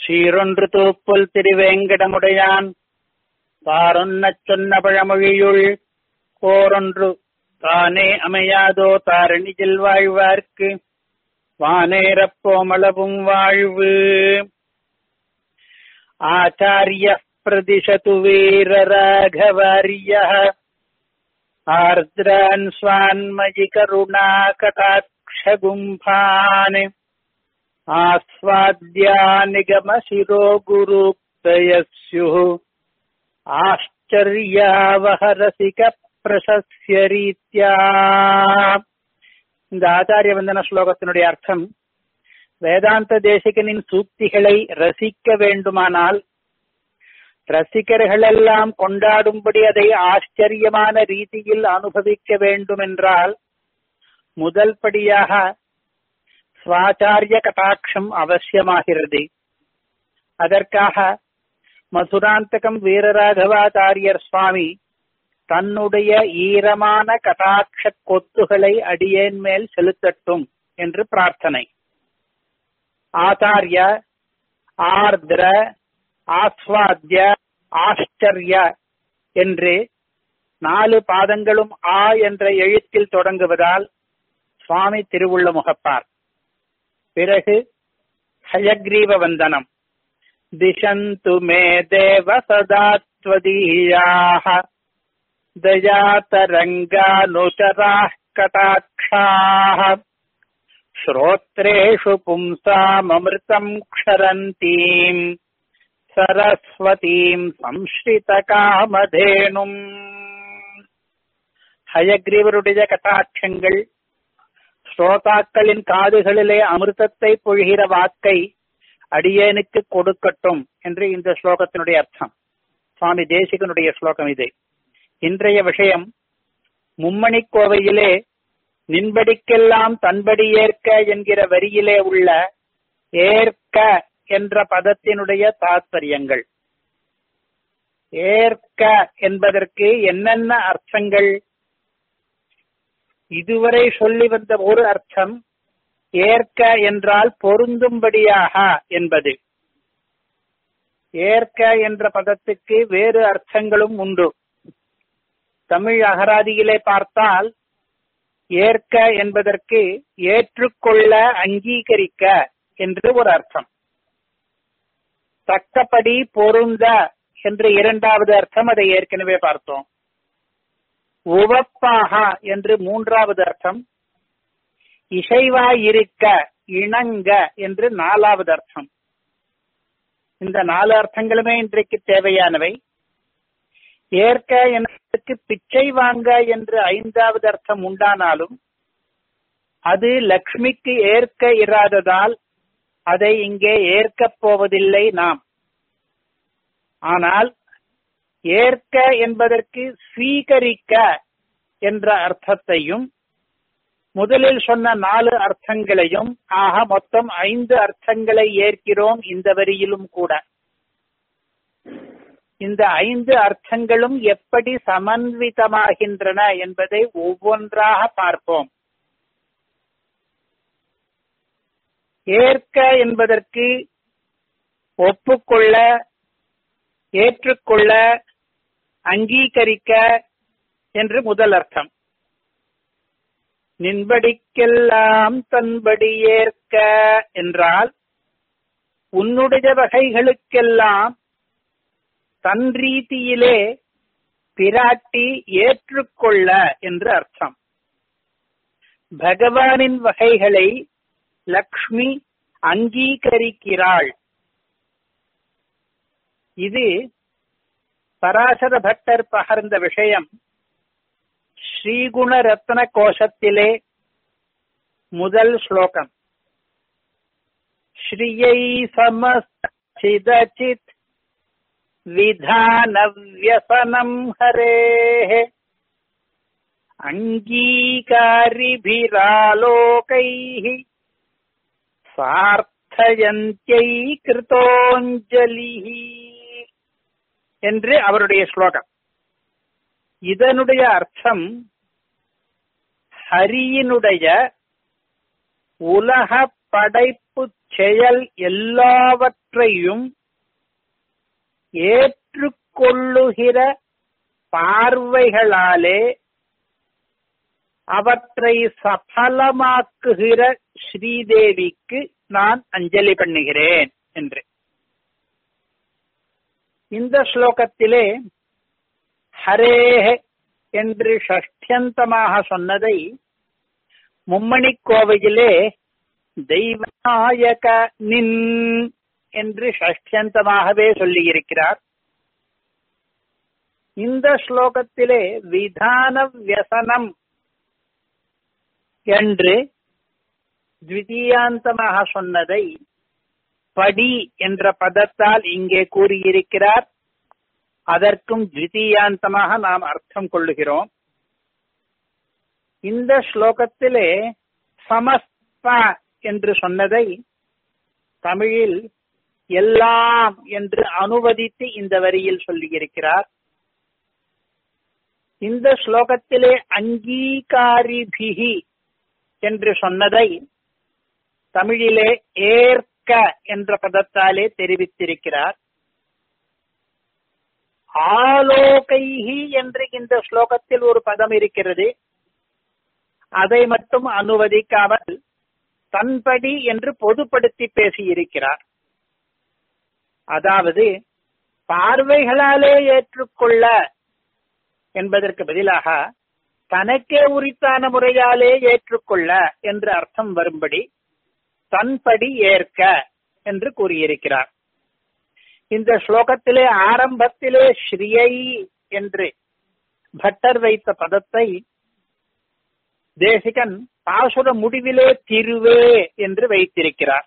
சீரொன்று தூப்புல் திருவேங்கடமுடையான் தாரொன்னச் சொன்ன பழமொழியுள் கோரொன்று தானே அமையாதோ தாரணியில் வாழ்வார்க்கு வானேரப்போமளவும் வாழ்வு ஆச்சாரிய பிரதிशतु வீரராഘவாரியः ஆர்திரான் ஸ்வான்மயி கருணாகடாட்சகும்பான் ஆஸ்வாद्या निगमशिरो गुरुक्तयः स्युः ஆச்சரியாவஹரசிக பிரசஸ்ய ரீத்யா இந்த ஆச்சாரிய வந்தன ஸ்லோகத்தினுடைய அர்த்தம் வேதாந்த தேசிகனின் சூக்திகளை ரசிக்க வேண்டுமானால் ரசிகர்களெல்லாம் கொண்டாடும்படி அதை ஆச்சரியமான ரீதியில் அனுபவிக்க வேண்டுமென்றால் முதல் படியாக சுவாச்சாரிய கட்டாட்சம் அவசியமாகிறது அதற்காக மதுராந்தகம் வீரராகவாச்சாரியர் சுவாமி தன்னுடைய ஈரமான கட்டாட்ச கொத்துகளை அடியேன் மேல் செலுத்தட்டும் என்று பிரார்த்தனை ஆச்சாரிய ஆர்திர ஆஸ்வாத்திய ஆச்சரிய என்று நாலு பாதங்களும் ஆ என்ற எழுத்தில் தொடங்குவதால் சுவாமி திருவுள்ள முகப்பார் பிறகு ஹயக்ரீவ வந்தனம் திசந்து மே தேவ சதாத்வதீயாக दयातरङ्गानुचराः कटाक्षाः श्रोत्रेषु पुंसाममृतम् क्षरन्तीम् सरस्वतीम् संश्रितकामधेनुम् ஹயக்ரீவருடைய கட்டாட்சங்கள் ஸ்ரோதாக்களின் காதுகளிலே அமிர்தத்தை பொழிகிற வாக்கை அடியேனுக்கு கொடுக்கட்டும் என்று இந்த ஸ்லோகத்தினுடைய அர்த்தம் சுவாமி தேசிகனுடைய ஸ்லோகம் இது இன்றைய விஷயம் மும்மணி கோவையிலே நின்படிக்கெல்லாம் தன்படி ஏற்க என்கிற வரியிலே உள்ள ஏற்க என்ற பதத்தினுடைய தாத்பரியங்கள் ஏற்க என்பதற்கு என்னென்ன அர்த்தங்கள் இதுவரை சொல்லி வந்த ஒரு அர்த்தம் ஏற்க என்றால் பொருந்தும்படியாக என்பது ஏற்க என்ற பதத்துக்கு வேறு அர்த்தங்களும் உண்டு தமிழ் அகராதியிலே பார்த்தால் ஏற்க என்பதற்கு ஏற்றுக்கொள்ள அங்கீகரிக்க என்று ஒரு அர்த்தம் தக்கபடி பொருந்த என்று இரண்டாவது அர்த்தம் அதை ஏற்கனவே பார்த்தோம் உவப்பாக என்று மூன்றாவது அர்த்தம் இசைவாயிருக்க இணங்க என்று நாலாவது அர்த்தம் இந்த நாலு அர்த்தங்களுமே இன்றைக்கு தேவையானவை ஏற்க என்பதற்கு பிச்சை வாங்க என்று ஐந்தாவது அர்த்தம் உண்டானாலும் அது லக்ஷ்மிக்கு ஏற்க இராததால் அதை இங்கே ஏற்கப் போவதில்லை நாம் ஆனால் ஏற்க என்பதற்கு ஸ்வீகரிக்க என்ற அர்த்தத்தையும் முதலில் சொன்ன நாலு அர்த்தங்களையும் ஆக மொத்தம் ஐந்து அர்த்தங்களை ஏற்கிறோம் இந்த வரியிலும் கூட இந்த ஐந்து அர்த்தங்களும் எப்படி சமன்விதமாகின்றன என்பதை ஒவ்வொன்றாக பார்ப்போம் ஏற்க என்பதற்கு ஒப்புக்கொள்ள ஏற்றுக்கொள்ள அங்கீகரிக்க என்று முதல் அர்த்தம் நின்படிக்கெல்லாம் தன்படி ஏற்க என்றால் உன்னுடைய வகைகளுக்கெல்லாம் தன் ரீதியிலே பிராட்டி ஏற்றுக்கொள்ள என்று அர்த்தம் பகவானின் வகைகளை லக்ஷ்மி அங்கீகரிக்கிறாள் இது பராசர பட்டர் பகர்ந்த விஷயம் ஸ்ரீகுண ரத்ன கோஷத்திலே முதல் ஸ்லோகம் ஸ்ரீயை சமஸ்திதச்சித் विधानव्यसनम् हरेः अङ्गीकारिभिरालोकैः சார்த்தயந்தியை கிருத்தோஞ்சலிஹி என்று அவருடைய ஸ்லோகம் இதனுடைய அர்த்தம் ஹரியினுடைய உலக படைப்பு செயல் எல்லாவற்றையும் ஏற்றுக்கொள்ளுகிற பார்வைகளாலே அவற்றை சபலமாக்குகிற ஸ்ரீதேவிக்கு நான் அஞ்சலி பண்ணுகிறேன் என்று இந்த ஸ்லோகத்திலே ஹரேஹ என்று ஷஷ்டியந்தமாக சொன்னதை மும்மணி கோவையிலே தெய்வநாயக நின் என்று ஷஷ்டியந்தமாகவே சொல்லியிருக்கிறார் இந்த ஸ்லோகத்திலே விதான வியசனம் என்று த்விதீயாந்தமாக சொன்னதை படி என்ற பதத்தால் இங்கே கூறியிருக்கிறார் அதற்கும் த்விதீயாந்தமாக நாம் அர்த்தம் கொள்ளுகிறோம் இந்த ஸ்லோகத்திலே சமஸ்த என்று சொன்னதை தமிழில் எல்லாம் என்று அனுவதித்து இந்த வரியில் சொல்லியிருக்கிறார் இந்த ஸ்லோகத்திலே அங்கீகாரிபிகி என்று சொன்னதை தமிழிலே ஏற்க என்ற பதத்தாலே தெரிவித்திருக்கிறார் ஆலோகைஹி என்று இந்த ஸ்லோகத்தில் ஒரு பதம் இருக்கிறது அதை மட்டும் அனுவதிக்காமல் தன்படி என்று பொதுப்படுத்தி பேசியிருக்கிறார் அதாவது பார்வைகளாலே ஏற்றுக்கொள்ள என்பதற்கு பதிலாக தனக்கே உரித்தான முறையாலே ஏற்றுக்கொள்ள என்று அர்த்தம் வரும்படி தன்படி ஏற்க என்று கூறியிருக்கிறார் இந்த ஸ்லோகத்திலே ஆரம்பத்திலே ஸ்ரீயை என்று பட்டர் வைத்த பதத்தை தேசிகன் பாசுர முடிவிலே திருவே என்று வைத்திருக்கிறார்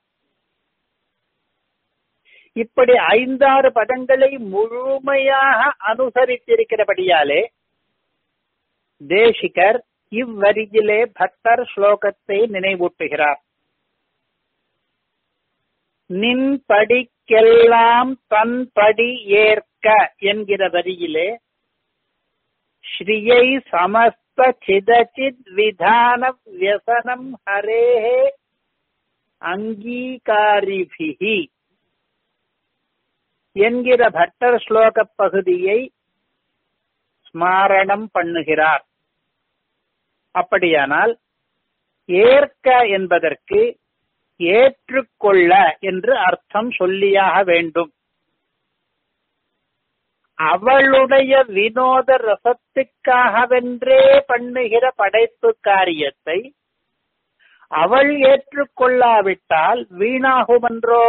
இப்படி ஐந்தாறு பதங்களை முழுமையாக அனுசரித்திருக்கிறபடியாலே தேசிகர் இவ்வரியிலே பக்தர் ஸ்லோகத்தை நினைவூட்டுகிறார் நின் படிக்கெல்லாம் தன் படி ஏற்க என்கிற வரியிலே ஸ்ரீயை சமஸ்த சிதச்சித் விதான வியசனம் ஹரேஹே அங்கீகாரிபிகி என்கிற பட்டர் ஸ்லோக பகுதியை ஸ்மாரணம் பண்ணுகிறார் அப்படியானால் ஏற்க என்பதற்கு ஏற்றுக்கொள்ள என்று அர்த்தம் சொல்லியாக வேண்டும் அவளுடைய வினோத ரசத்துக்காகவென்றே பண்ணுகிற படைப்பு காரியத்தை அவள் ஏற்றுக்கொள்ளாவிட்டால் வீணாகுமென்றோ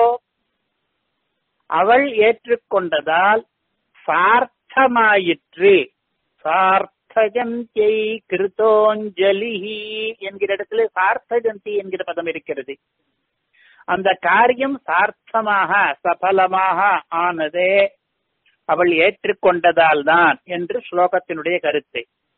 அவள் ஏற்றுக்கொண்டதால் சார்த்தமாயிற்று சார்த்தஜந்தியை கிருத்தோஞ்சலிஹி என்கிற இடத்துல சார்த்தஜந்தி என்கிற பதம் இருக்கிறது அந்த காரியம் சார்த்தமாக சபலமாக ஆனதே அவள் ஏற்றுக்கொண்டதால் தான் என்று ஸ்லோகத்தினுடைய கருத்து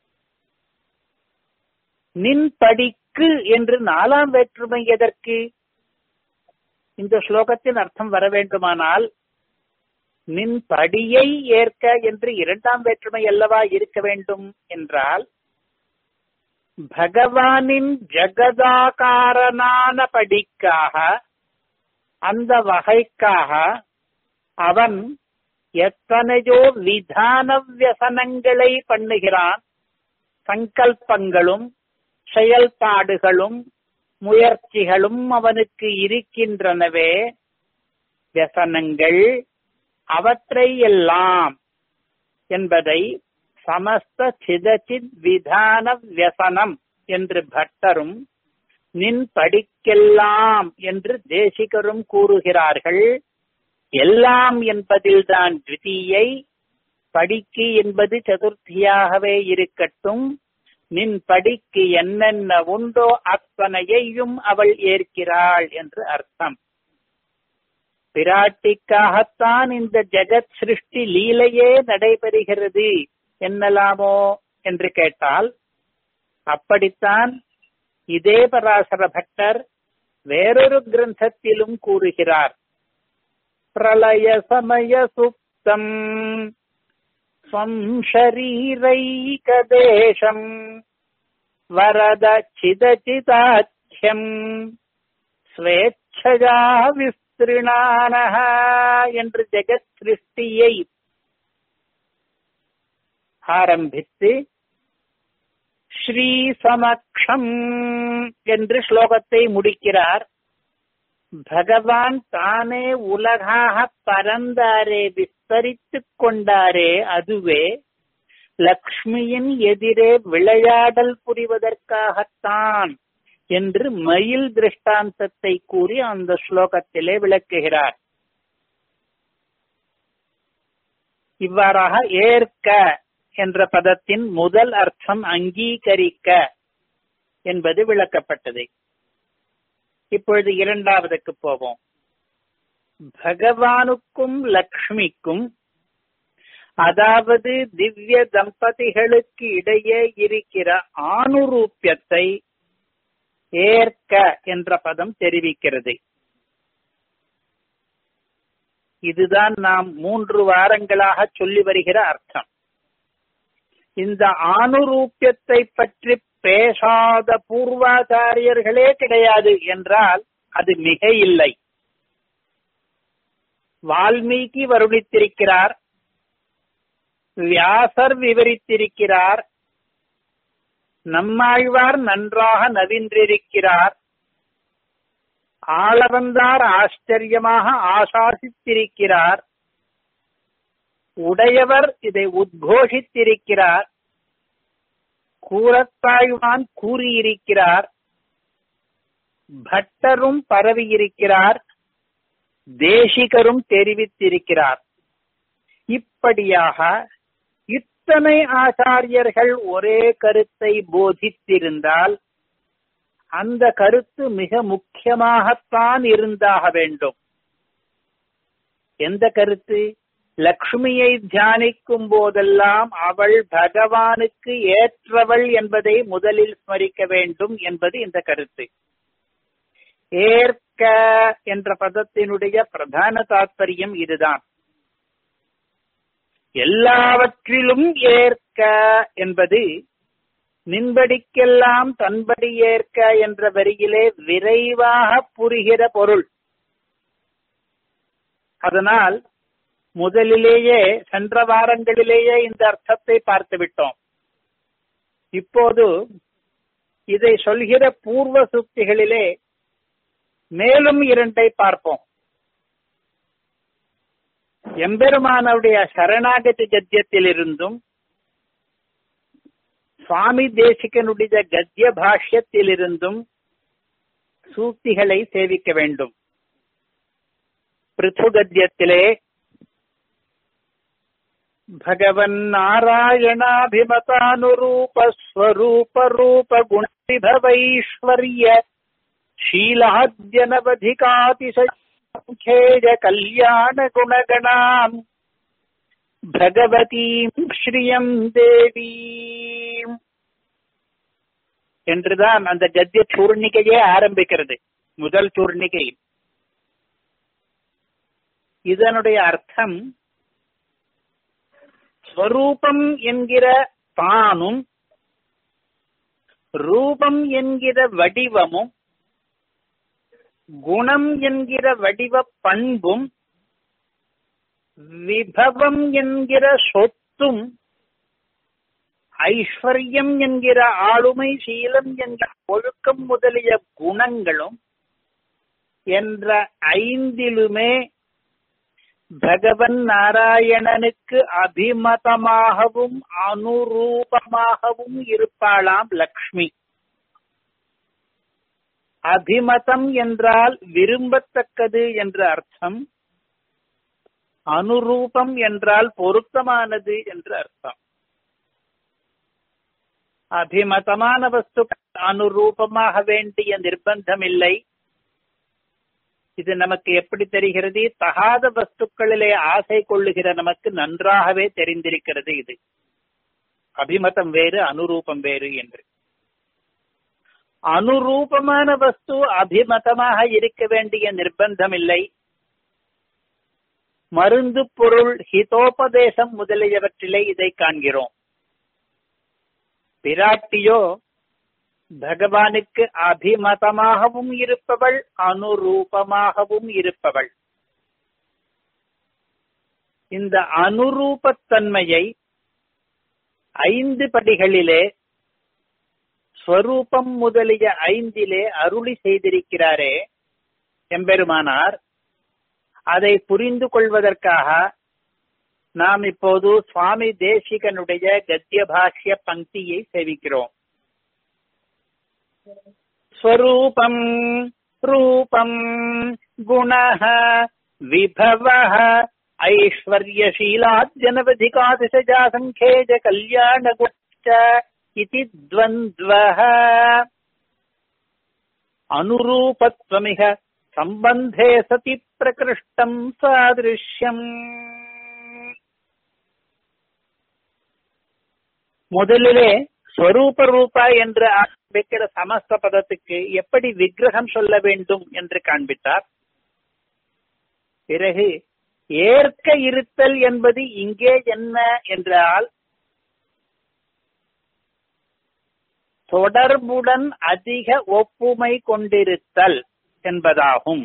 நின் படிக்கு என்று நாலாம் வேற்றுமை எதற்கு இந்த ஸ்லோகத்தின் அர்த்தம் வர வேண்டுமானால் நின் படியை ஏற்க என்று இரண்டாம் வேற்றுமை அல்லவா இருக்க வேண்டும் என்றால் பகவானின் ஜகதாகாரனான படிக்காக அந்த வகைக்காக அவன் எத்தனையோ விதான வியசனங்களை பண்ணுகிறான் சங்கல்பங்களும் செயல்பாடுகளும் முயற்சிகளும் அவனுக்கு இருக்கின்றனவே வியசனங்கள் அவற்றை எல்லாம் என்பதை சமஸ்த சிதச்சித் விதான வியசனம் என்று பட்டரும் நின் படிக்கெல்லாம் என்று தேசிகரும் கூறுகிறார்கள் எல்லாம் என்பதில்தான் திருத்தியை படிக்கு என்பது சதுர்த்தியாகவே இருக்கட்டும் நின் படிக்கு என்னென்ன உண்டோ அத்தனையையும் அவள் ஏற்கிறாள் என்று அர்த்தம் பிராட்டிக்காகத்தான் இந்த ஜெகத் சிருஷ்டி லீலையே நடைபெறுகிறது என்னலாமோ என்று கேட்டால் அப்படித்தான் இதே பராசர பட்டர் வேறொரு கிரந்தத்திலும் கூறுகிறார் பிரளய சமய சுப்தம் ஸ்வம் ஷரீரைகதேசம் வரத சிதச்சிதாட்சியம் ஸ்வேச்சா விஸ்திருணானஹ என்று ஜெகத் சிருஷ்டியை ஆரம்பித்து ஸ்ரீ சமக்ஷம் என்று ஸ்லோகத்தை முடிக்கிறார் பகவான் தானே உலகாக பறந்தாரே விஸ்தரித்துக் கொண்டாரே அதுவே லக்ஷ்மியின் எதிரே விளையாடல் புரிவதற்காகத்தான் என்று மயில் திருஷ்டாந்தத்தை கூறி அந்த ஸ்லோகத்திலே விளக்குகிறார் இவ்வாறாக ஏற்க என்ற பதத்தின் முதல் அர்த்தம் அங்கீகரிக்க என்பது விளக்கப்பட்டது இப்பொழுது இரண்டாவதுக்கு போவோம் பகவானுக்கும் லக்ஷ்மிக்கும் அதாவது திவ்ய தம்பதிகளுக்கு இடையே இருக்கிற ஆணுரூப்பியத்தை ஏற்க என்ற பதம் தெரிவிக்கிறது இதுதான் நாம் மூன்று வாரங்களாக சொல்லி வருகிற அர்த்தம் இந்த ஆணுரூப்பியத்தை பற்றி பேசாத பூர்வாச்சாரியர்களே கிடையாது என்றால் அது மிக இல்லை வால்மீகி வருணித்திருக்கிறார் வியாசர் விவரித்திருக்கிறார் நம்மாழ்வார் நன்றாக நவின்றிருக்கிறார் ஆளவந்தார் ஆச்சரியமாக ஆசாசித்திருக்கிறார் உடையவர் இதை உத்கோஷித்திருக்கிறார் கூறத்தாழ்வான் கூறியிருக்கிறார் பட்டரும் பரவியிருக்கிறார் தேசிகரும் தெரிவித்திருக்கிறார் இப்படியாக இத்தனை ஆச்சாரியர்கள் ஒரே கருத்தை போதித்திருந்தால் அந்த கருத்து மிக முக்கியமாகத்தான் இருந்தாக வேண்டும் எந்த கருத்து லக்ஷ்மியை தியானிக்கும் போதெல்லாம் அவள் பகவானுக்கு ஏற்றவள் என்பதை முதலில் ஸ்மரிக்க வேண்டும் என்பது இந்த கருத்து ஏற்க என்ற பதத்தினுடைய பிரதான தாத்பரியம் இதுதான் எல்லாவற்றிலும் ஏற்க என்பது நின்படிக்கெல்லாம் தன்படி ஏற்க என்ற வரியிலே விரைவாக புரிகிற பொருள் அதனால் முதலிலேயே சென்ற வாரங்களிலேயே இந்த அர்த்தத்தை பார்த்து விட்டோம் இப்போது இதை சொல்கிற பூர்வ சுக்திகளிலே மேலும் இரண்டை பார்ப்போம் எம்பெருமானுடைய சரணாகதி கத்தியத்திலிருந்தும் சுவாமி தேசிகனுடைய கத்திய பாஷ்யத்திலிருந்தும் சூக்திகளை சேவிக்க வேண்டும் பிருத்து கத்தியத்திலே भगवन्नारायणाभिमतानुरूपस्वरूपरूपगुणविभवैश्वर्य शीलाद्यनवधिकातिशङ्खेय कल्याणगुणगणाम् பகவதீம் ஸ்ரீயம் தேவீம் என்றுதான் அந்த கத்திய சூர்ணிகையே ஆரம்பிக்கிறது முதல் சூர்ணிகை இதனுடைய அர்த்தம் ஸ்வரூபம் என்கிற தானும் ரூபம் என்கிற வடிவமும் குணம் என்கிற வடிவ பண்பும் விபவம் என்கிற சொத்தும் ஐஸ்வர்யம் என்கிற ஆளுமை சீலம் என்கிற ஒழுக்கம் முதலிய குணங்களும் என்ற ஐந்திலுமே பகவன் நாராயணனுக்கு அபிமதமாகவும் அனுரூபமாகவும் இருப்பாளாம் லக்ஷ்மி அபிமதம் என்றால் விரும்பத்தக்கது என்ற அர்த்தம் அனுரூபம் என்றால் பொருத்தமானது என்று அர்த்தம் அபிமதமான வஸ்து அனுரூபமாக வேண்டிய நிர்பந்தம் இல்லை இது நமக்கு எப்படி தெரிகிறது தகாத வஸ்துக்களிலே ஆசை கொள்ளுகிற நமக்கு நன்றாகவே தெரிந்திருக்கிறது இது அபிமதம் வேறு அனுரூபம் வேறு என்று அனுரூபமான வஸ்து அபிமதமாக இருக்க வேண்டிய நிர்பந்தம் இல்லை மருந்து பொருள் ஹிதோபதேசம் முதலியவற்றிலே இதை காண்கிறோம் பிராட்டியோ பகவானுக்கு அபிமதமாகவும் இருப்பவள் அனுரூபமாகவும் இருப்பவள் இந்த அனுரூபத்தன்மையை ஐந்து படிகளிலே ஸ்வரூபம் முதலிய ஐந்திலே அருளி செய்திருக்கிறாரே எம்பெருமானார் அதை புரிந்து கொள்வதற்காக நாம் இப்போது சுவாமி தேசிகனுடைய கத்திய பாஷ்ய பங்கியை சேவிக்கிறோம் ஸ்வரூபம் ரூபம் குணः விபவः ऐश्वर्यशीलाद्यनवधिकातिशजा सङ्ख्येज कल्याणगुश्च इति द्वन्द्वः अनुरूपत्वमिह सम्बन्धे सति प्रकृष्टम् सादृश्यम् முதலிலே ஸ்வரூப ரூபா என்று ஆரம்பிக்கிற சமஸ்த பதத்துக்கு எப்படி விக்கிரகம் சொல்ல வேண்டும் என்று காண்பித்தார் பிறகு ஏற்க இருத்தல் என்பது இங்கே என்ன என்றால் தொடர்புடன் அதிக ஒப்புமை கொண்டிருத்தல் என்பதாகும்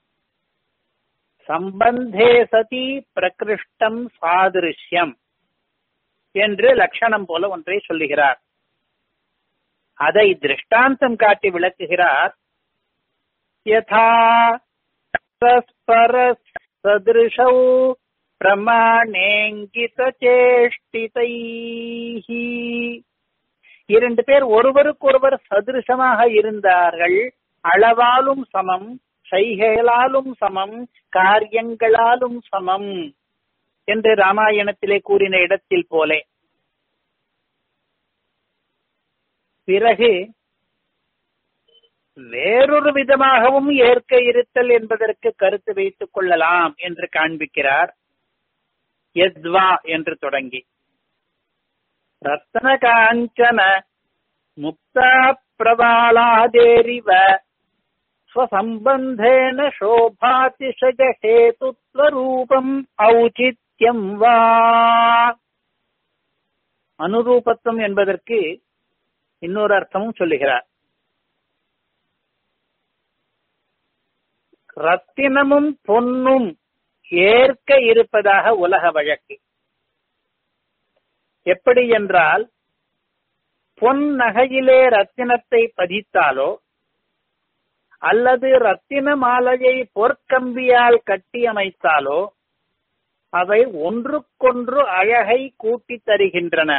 சம்பந்தே சதி பிரகிருஷ்டம் சாதிருஷ்யம் என்று லட்சணம் போல ஒன்றை சொல்லுகிறார் அதை திருஷ்டாந்தம் காட்டி விளக்குகிறார் யதா பரஸ்பர சதிருஷௌ பிரமாணேங்கித சேஷ்டிதை இரண்டு பேர் ஒருவருக்கொருவர் சதிருஷமாக இருந்தார்கள் அளவாலும் சமம் சைகைகளாலும் சமம் காரியங்களாலும் சமம் என்று ராமாயணத்திலே கூறின இடத்தில் போலே பிறகு வேறொரு விதமாகவும் ஏற்க இருத்தல் என்பதற்கு கருத்து வைத்துக் கொள்ளலாம் என்று காண்பிக்கிறார் எத்வா என்று தொடங்கி ரத்தன காஞ்சன முக்தா பிரபாலாதேரிவ ஸ்வசம்பந்தேன சோபாதிஷகேதுத்வரூபம் ஔச்சித்யம் வா அனுரூபத்துவம் என்பதற்கு இன்னொரு அர்த்தமும் சொல்லுகிறார் ரத்தினமும் பொன்னும் ஏற்க இருப்பதாக உலக வழக்கு எப்படி என்றால் பொன் நகையிலே ரத்தினத்தை பதித்தாலோ அல்லது ரத்தின மாலையை பொற்கம்பியால் கட்டியமைத்தாலோ அவை ஒன்றுக்கொன்று அழகை கூட்டித் தருகின்றன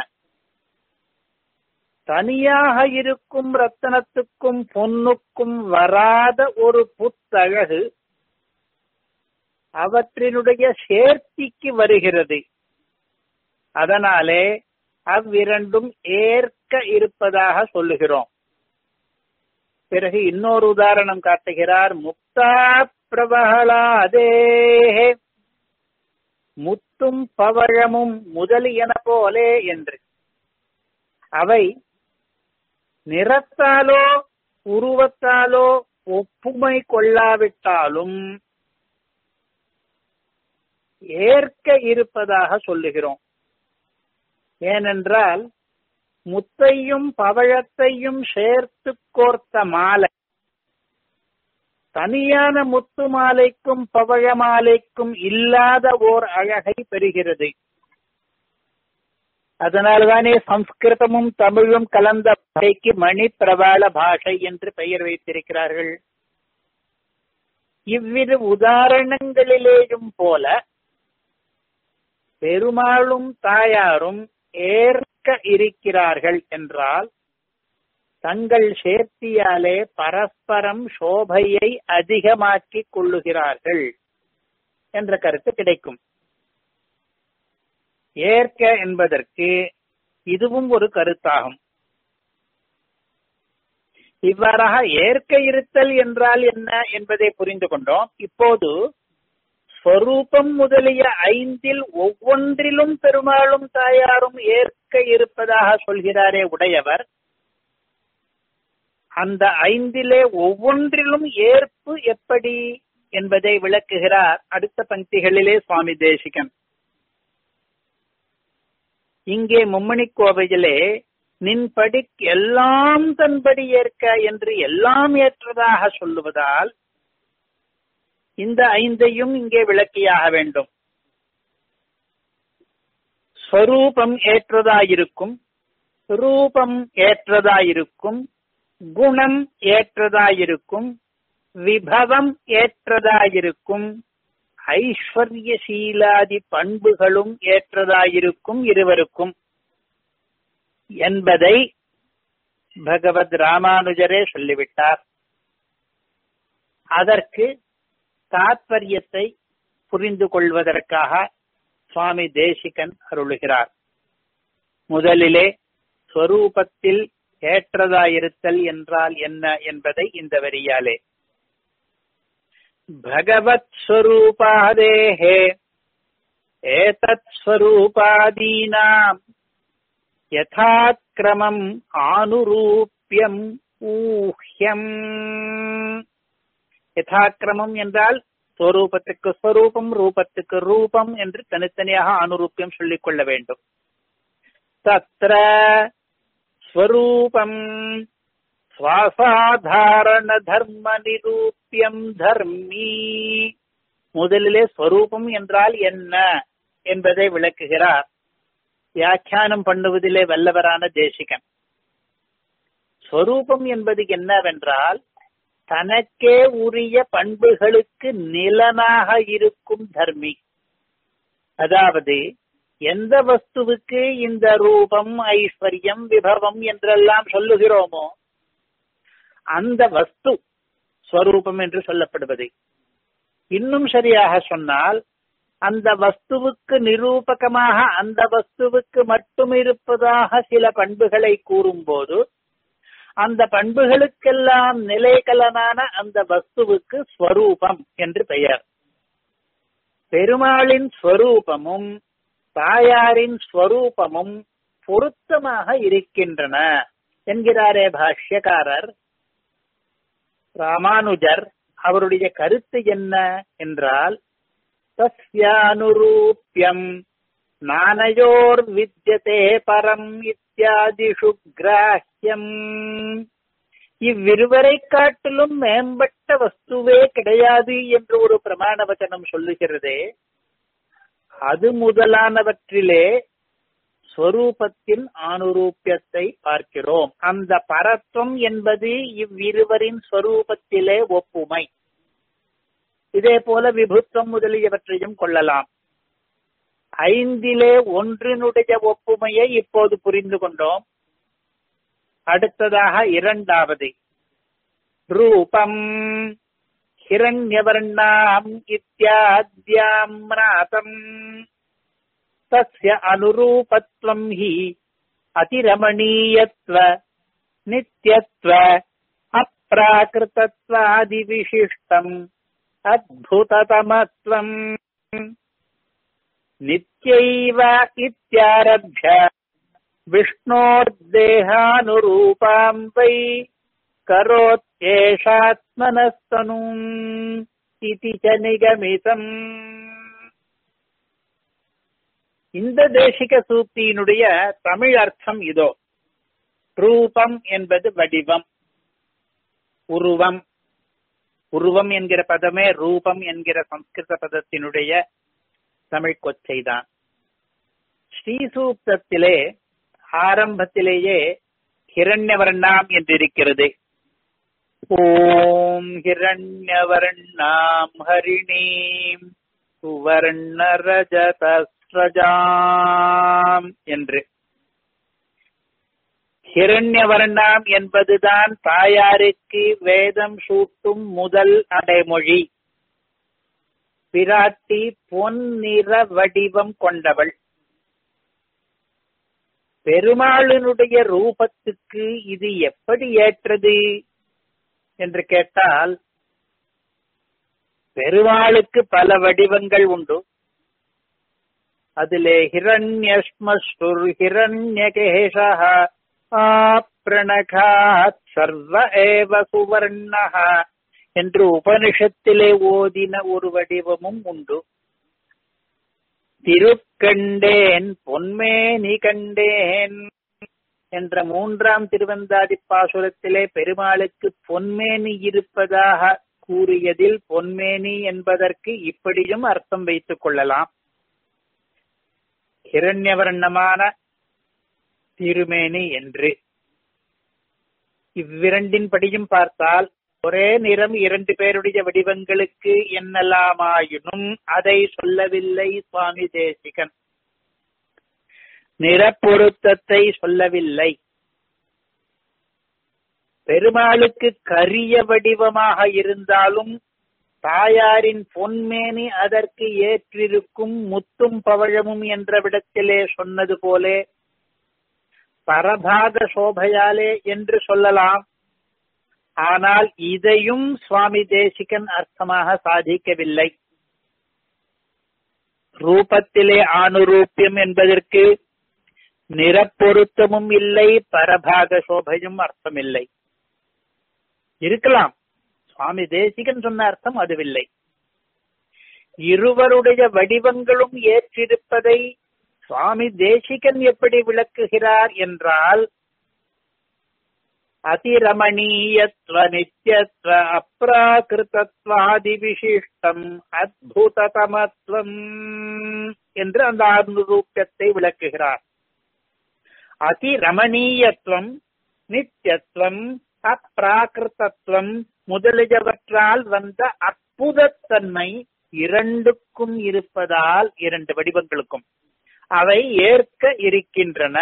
தனியாக இருக்கும் ரத்தனத்துக்கும் பொன்னுக்கும் வராத ஒரு புத்தழகு அவற்றினுடைய சேர்த்திக்கு வருகிறது அதனாலே அவ்விரண்டும் ஏற்க இருப்பதாக சொல்லுகிறோம் பிறகு இன்னொரு உதாரணம் காட்டுகிறார் முக்தா பிரபகலாதே முத்தும் பவழமும் முதலியன போலே என்று அவை நிறத்தாலோ உருவத்தாலோ ஒப்புமை கொள்ளாவிட்டாலும் ஏற்க இருப்பதாக சொல்லுகிறோம் ஏனென்றால் முத்தையும் பவழத்தையும் சேர்த்து கோர்த்த மாலை தனியான முத்து மாலைக்கும் பவழ மாலைக்கும் இல்லாத ஓர் அழகை பெறுகிறது அதனால்தானே சம்ஸ்கிருதமும் தமிழும் கலந்த பாஷைக்கு மணி பிரபாள பாஷை என்று பெயர் வைத்திருக்கிறார்கள் இவ்விரு உதாரணங்களிலேயும் போல பெருமாளும் தாயாரும் ஏற்க இருக்கிறார்கள் என்றால் தங்கள் சேர்த்தியாலே பரஸ்பரம் சோபையை அதிகமாக்கிக் கொள்ளுகிறார்கள் என்ற கருத்து கிடைக்கும் ஏற்க என்பதற்கு இதுவும் ஒரு கருத்தாகும் இவ்வாறாக ஏற்க இருத்தல் என்றால் என்ன என்பதை புரிந்து கொண்டோம் இப்போது ஸ்வரூபம் முதலிய ஐந்தில் ஒவ்வொன்றிலும் பெருமாளும் தாயாரும் ஏற்க இருப்பதாக சொல்கிறாரே உடையவர் அந்த ஐந்திலே ஒவ்வொன்றிலும் ஏற்பு எப்படி என்பதை விளக்குகிறார் அடுத்த பங்கிகளிலே சுவாமி தேசிகன் இங்கே மும்மணி கோவையிலே நின்படி எல்லாம் தன்படி ஏற்க என்று எல்லாம் ஏற்றதாக சொல்லுவதால் இந்த ஐந்தையும் இங்கே விளக்கியாக வேண்டும் ஸ்வரூபம் ஏற்றதாயிருக்கும் ரூபம் ஏற்றதாயிருக்கும் குணம் ஏற்றதாயிருக்கும் விபவம் ஏற்றதாயிருக்கும் ஐஸ்வர்யசீலாதி பண்புகளும் ஏற்றதாயிருக்கும் இருவருக்கும் என்பதை பகவத் ராமானுஜரே சொல்லிவிட்டார் அதற்கு தாத்பரியத்தை புரிந்து கொள்வதற்காக சுவாமி தேசிகன் அருளுகிறார் முதலிலே ஸ்வரூபத்தில் ஏற்றதாயிருத்தல் என்றால் என்ன என்பதை இந்த வரியாலே பகவத் ஸ்வரூபாதேஹே ஏதத் ஸ்வரூபாதீனாம் யதாக்கிரமம் ஆனுரூப்பியம் ஊஹ்யம் யதாக்கிரமம் என்றால் ஸ்வரூபத்துக்கு ஸ்வரூபம் ரூபத்துக்கு ரூபம் என்று தனித்தனியாக அனுரூப்பியம் சொல்லிக் கொள்ள வேண்டும் தத்ர ஸ்வரூபம் சுவாசாதாரண தர்ம நிரூபியம் தர்மி முதலிலே ஸ்வரூபம் என்றால் என்ன என்பதை விளக்குகிறார் வியாக்கியானம் பண்ணுவதிலே வல்லவரான தேசிகன் ஸ்வரூபம் என்பது என்னவென்றால் தனக்கே உரிய பண்புகளுக்கு நிலனாக இருக்கும் தர்மி அதாவது எந்த வஸ்துவுக்கு இந்த ரூபம் ஐஸ்வர்யம் விபவம் என்றெல்லாம் சொல்லுகிறோமோ அந்த வஸ்து ஸ்வரூபம் என்று சொல்லப்படுவது இன்னும் சரியாக சொன்னால் அந்த வஸ்துவுக்கு நிரூபகமாக அந்த வஸ்துவுக்கு மட்டும் இருப்பதாக சில பண்புகளை கூறும்போது அந்த பண்புகளுக்கெல்லாம் நிலைகலனான அந்த வஸ்துவுக்கு ஸ்வரூபம் என்று பெயர் பெருமாளின் ஸ்வரூபமும் தாயாரின் ஸ்வரூபமும் பொருத்தமாக இருக்கின்றன என்கிறாரே பாஷ்யக்காரர் ராமானுஜர் அவருடைய கருத்து என்ன என்றால் தஸ்யானுரூப்பியம் நானயோர் வித்யதே பரம் இத்தியாதிஷு கிராஹ்யம் இவ்விருவரை காட்டிலும் மேம்பட்ட வஸ்துவே கிடையாது என்று ஒரு பிரமாண வச்சனம் சொல்லுகிறதே அது முதலானவற்றிலே ஸ்வரூபத்தின் ஆனுரூப்பியத்தை பார்க்கிறோம் அந்த பரத்வம் என்பது இவ்விருவரின் ஸ்வரூபத்திலே ஒப்புமை இதே போல விபுத்துவம் முதலியவற்றையும் கொள்ளலாம் ஐந்திலே ஒன்றினுடைய ஒப்புமையை இப்போது புரிந்து கொண்டோம் அடுத்ததாக இரண்டாவது ரூபம் ஹிரண்யவர்ணாம் இத்தியாத்யாம் ராதம் தஸ்ய அனுரூபத்வம் ஹி அதிரமணீயத்வ நித்யத்வ அப்ராகிருதத்வாதி விசிஷ்டம் அத்புததமத்வம் நித்யைவ இத்யாரभ्य விஷ்ணோர்தேகானுரூபாம் வை கரோத்யேஷாத்மனஸ்தனும் இதி ச நிகமிதம் இந்த தேசிக சூக்தியினுடைய தமிழ் அர்த்தம் இதோ ரூபம் என்பது வடிவம் உருவம் உருவம் என்கிற பதமே ரூபம் என்கிற சம்ஸ்கிருத பதத்தினுடைய தமிழ் கொச்சைதான் ஸ்ரீசூக்தத்திலே ஆரம்பத்திலேயே ஹிரண்யவர்ணாம் என்றிருக்கிறது ஓம் ஹிரண்யவர்ணாம் ஹரிணீம் சுவர்ணரஜதஸ்ரஜாம் என்று ஹிரண்யவர்ணாம் என்பதுதான் தாயாருக்கு வேதம் சூட்டும் முதல் அடைமொழி பிராட்டி பொன்னிற வடிவம் கொண்டவள் பெருமாளினுடைய ரூபத்துக்கு இது எப்படி ஏற்றது என்று கேட்டால் பெருமாளுக்கு பல வடிவங்கள் உண்டு அதிலே ஹிரண்யஸ்மஸ்ருர் ஹிரண்யகேஷா பிரணகாத் சர்வ ஏவ சுவர்ணஹ என்று உபனிஷத்திலே ஓதின ஒரு வடிவமும் உண்டு திருக்கண்டேன் பொன்மேனி கண்டேன் என்ற மூன்றாம் திருவந்தாதி பாசுரத்திலே பெருமாளுக்கு பொன்மேனி இருப்பதாக கூறியதில் பொன்மேனி என்பதற்கு இப்படியும் அர்த்தம் வைத்துக் கொள்ளலாம் ஹிரண்யவர்ணமான திருமேனி என்று இவ்விரண்டின் படியும் பார்த்தால் ஒரே நிறம் இரண்டு பேருடைய வடிவங்களுக்கு என்னலாமாயினும் அதை சொல்லவில்லை சுவாமி தேசிகன் நிறப்பொருத்தத்தை சொல்லவில்லை பெருமாளுக்கு கரிய வடிவமாக இருந்தாலும் தாயாரின் பொன்மேனி அதற்கு ஏற்றிருக்கும் முத்தும் பவழமும் என்ற விடத்திலே சொன்னது போலே பரபாக சோபையாலே என்று சொல்லலாம் ஆனால் இதையும் சுவாமி தேசிகன் அர்த்தமாக சாதிக்கவில்லை ரூபத்திலே ஆணுரூபியம் என்பதற்கு நிறப்பொருத்தமும் இல்லை பரபாக சோபையும் அர்த்தமில்லை இருக்கலாம் சுவாமி தேசிகன் சொன்ன அர்த்தம் அதுவில்லை இருவருடைய வடிவங்களும் ஏற்றிருப்பதை சுவாமி தேசிகன் எப்படி விளக்குகிறார் என்றால் அதிரமணீயத்வ நித்யத்வ அப்ராகிருதத்வாதி விசிஷ்டம் அத்புததமத்வம் என்று அந்த அனுரூபியத்தை விளக்குகிறார் அதிரமணீயத்துவம் நித்யத்துவம் அப்ராகிருதத்துவம் முதலியவற்றால் வந்த அற்புதத்தன்மை இரண்டுக்கும் இருப்பதால் இரண்டு வடிவங்களுக்கும் அவை ஏற்க இருக்கின்றன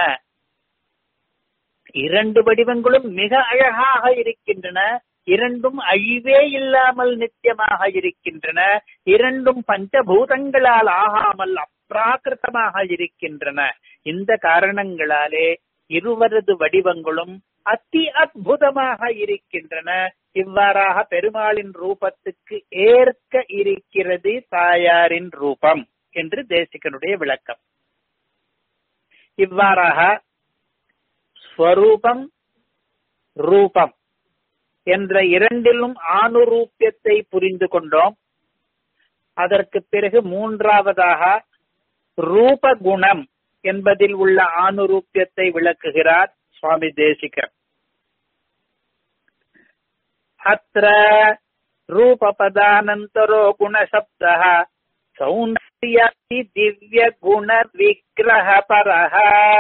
இரண்டு வடிவங்களும் மிக அழகாக இருக்கின்றன இரண்டும் அழிவே இல்லாமல் நித்தியமாக இருக்கின்றன இரண்டும் பஞ்சபூதங்களால் ஆகாமல் அப்ராகிருத்தமாக இருக்கின்றன இந்த காரணங்களாலே இருவரது வடிவங்களும் அதி அற்புதமாக இருக்கின்றன இவ்வாறாக பெருமாளின் ரூபத்துக்கு ஏற்க இருக்கிறது தாயாரின் ரூபம் என்று தேசிகனுடைய விளக்கம் இவ்வாறாக ஸ்வரூபம் ரூபம் என்ற இரண்டிலும் ஆணுரூபியத்தை புரிந்து கொண்டோம் அதற்கு பிறகு மூன்றாவதாக ரூபகுணம் என்பதில் உள்ள ஆணுரூபியத்தை விளக்குகிறார் சுவாமி தேசிகர் அத்த ரூபபதானந்தரோ குணசப்தः சௌந்தர்யாதி திவ்ய குண விக்கிரக பரஹ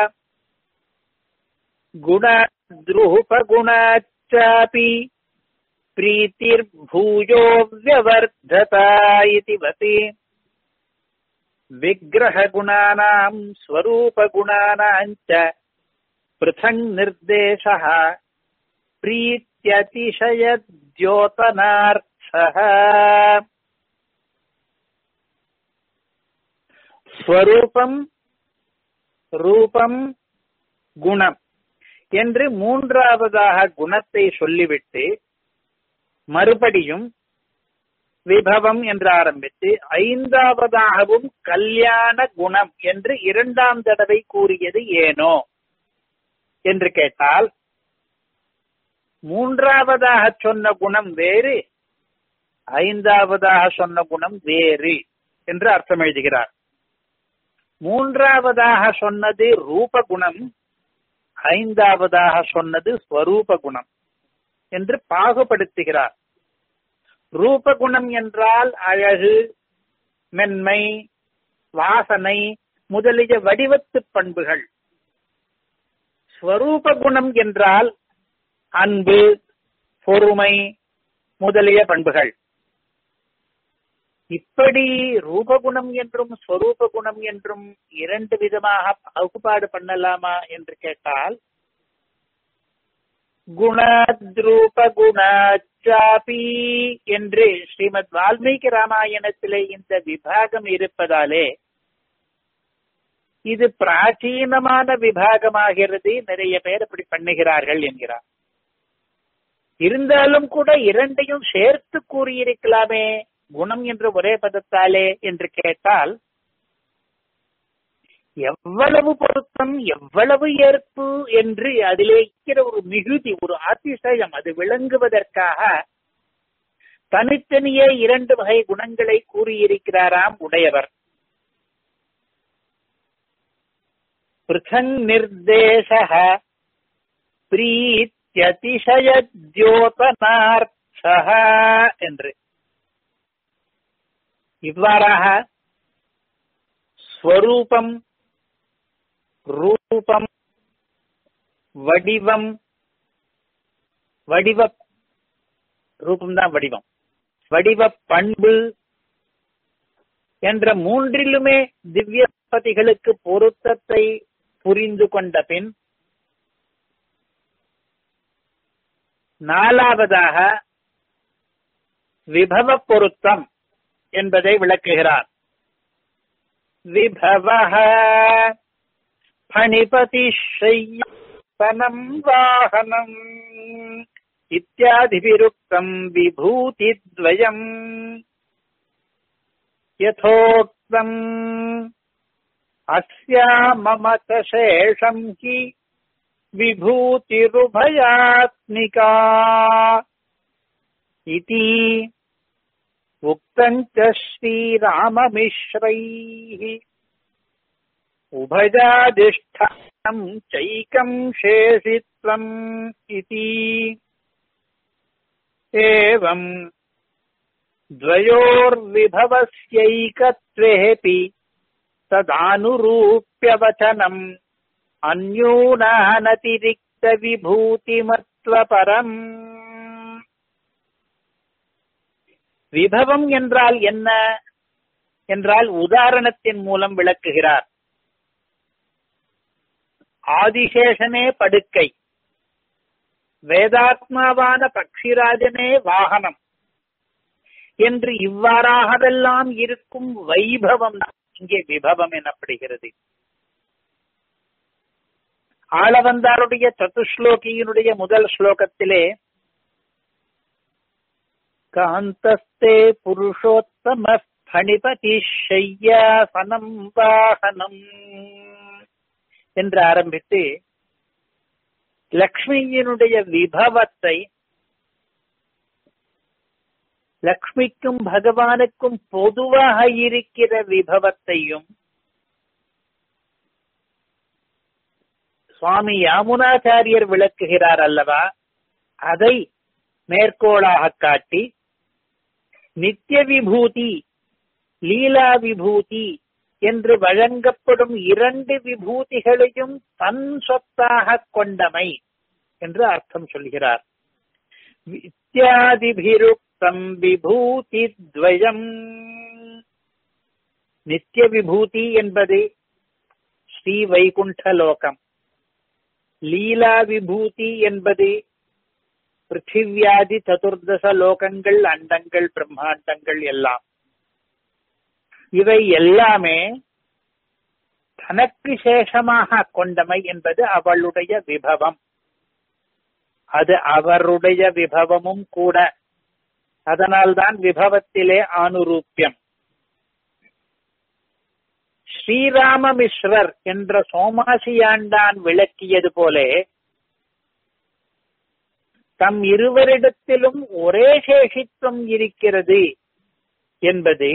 गुणद्रुपगुणाच्चापि प्रीतिर्भूयो व्यवर्धता इति वति विग्रहगुणानाम् स्वरूपगुणानाम् च पृथङ् निर्देशः प्रीत्यतिशयद्योतनार्थः ஸ்வரூபம் ரூபம் குணம் என்று மூன்றாவதாக குணத்தை சொல்லிவிட்டு மறுபடியும் விபவம் என்று ஆரம்பித்து ஐந்தாவதாகவும் கல்யாண குணம் என்று இரண்டாம் தடவை கூறியது ஏனோ என்று கேட்டால் மூன்றாவதாக சொன்ன குணம் வேறு ஐந்தாவதாக சொன்ன குணம் வேறு என்று அர்த்தம் எழுதுகிறார் மூன்றாவதாக சொன்னது ரூப குணம் ஐந்தாவதாக சொன்னது ஸ்வரூப குணம் என்று பாகுபடுத்துகிறார் ரூபகுணம் என்றால் அழகு மென்மை வாசனை முதலிய வடிவத்து பண்புகள் ஸ்வரூப குணம் என்றால் அன்பு பொறுமை முதலிய பண்புகள் இப்படி ரூபகுணம் என்றும் ஸ்வரூப குணம் என்றும் இரண்டு விதமாக பகுப்பாடு பண்ணலாமா என்று கேட்டால் குணத்ரூப குணாச்சாபி என்று ஸ்ரீமத் வால்மீகி ராமாயணத்திலே இந்த விபாகம் இருப்பதாலே இது பிராச்சீனமான விபாகமாகிறது நிறைய பேர் அப்படி பண்ணுகிறார்கள் என்கிறார் இருந்தாலும் கூட இரண்டையும் சேர்த்து கூறியிருக்கலாமே குணம் என்ற ஒரே பதத்தாலே என்று கேட்டால் எவ்வளவு பொருத்தம் எவ்வளவு ஏற்பு என்று அதிலே இருக்கிற ஒரு மிகுதி ஒரு அதிசயம் அது விளங்குவதற்காக தனித்தனியே இரண்டு வகை குணங்களை கூறியிருக்கிறாராம் உடையவர் பிருத்தங் நிர்தேச பிரீத்தியதிசயத்யோதனார்த்தः என்று இவ்வாறாக ஸ்வரூபம் ரூபம் வடிவம் வடிவ ரூபம் தான் வடிவம் வடிவ பண்பு என்ற மூன்றிலுமே திவ்யபதிகளுக்கு பொருத்தத்தை புரிந்து கொண்ட பின் நாலாவதாக விபவ பொருத்தம் என்பதை விளக்குகிறார் விபவ பணிபதி பனம் வாகனம் இத்தியாதிபிருக்தம் விபூதித்வயம் यथोक्तम् अस्या मम च शेषम् हि विभूतिरुभयात्मिका इति उक्तम् च श्रीराममिश्रैः उभयाधिष्ठानम् चैकम् शेषित्वम् इति एवम् द्वयोर्विभवस्यैकत्वेऽपि तदानुरूप्यवचनम् अन्यूनानतिरिक्तविभूतिमत्वपरम् விபவம் என்றால் என்ன என்றால் உதாரணத்தின் மூலம் விளக்குகிறார் ஆதிசேஷனே படுக்கை வேதாத்மாவான பக்ஷிராஜனே வாகனம் என்று இவ்வாறாகவெல்லாம் இருக்கும் வைபவம் இங்கே விபவம் எனப்படுகிறது ஆளவந்தாருடைய சதுஸ்லோகியினுடைய முதல் ஸ்லோகத்திலே காந்தஸ்தே புருஷோத்தம பணிபதி ஷையாசனம் வாகனம் என்று ஆரம்பித்து லக்ஷ்மியினுடைய விபவத்தை லக்ஷ்மிக்கும் பகவானுக்கும் பொதுவாக இருக்கிற விபவத்தையும் சுவாமி யாமுனாச்சாரியர் விளக்குகிறார் அல்லவா அதை மேற்கோளாக காட்டி நித்திய விபூதி லீலா விபூதி என்று வழங்கப்படும் இரண்டு விபூதிகளையும் தன் சொத்தாக கொண்டமை என்று அர்த்தம் சொல்கிறார் இத்தியாதிபிருக்தம் விபூதி துவயம் நித்திய விபூதி என்பது ஸ்ரீ வைகுண்ட லோகம் லீலா விபூதி என்பது பிருத்திவியாதி சதுர்தச லோகங்கள் அண்டங்கள் பிரம்மாண்டங்கள் எல்லாம் இவை எல்லாமே தனக்கு சேஷமாக கொண்டமை என்பது அவளுடைய விபவம் அது அவருடைய விபவமும் கூட அதனால்தான் விபவத்திலே ஆணுரூப்பியம் ஸ்ரீராமமிஸ்வர் என்ற சோமாசியாண்டான் விளக்கியது போலே தம் இருவரிடத்திலும் ஒரே சேஷித்துவம் இருக்கிறது என்பது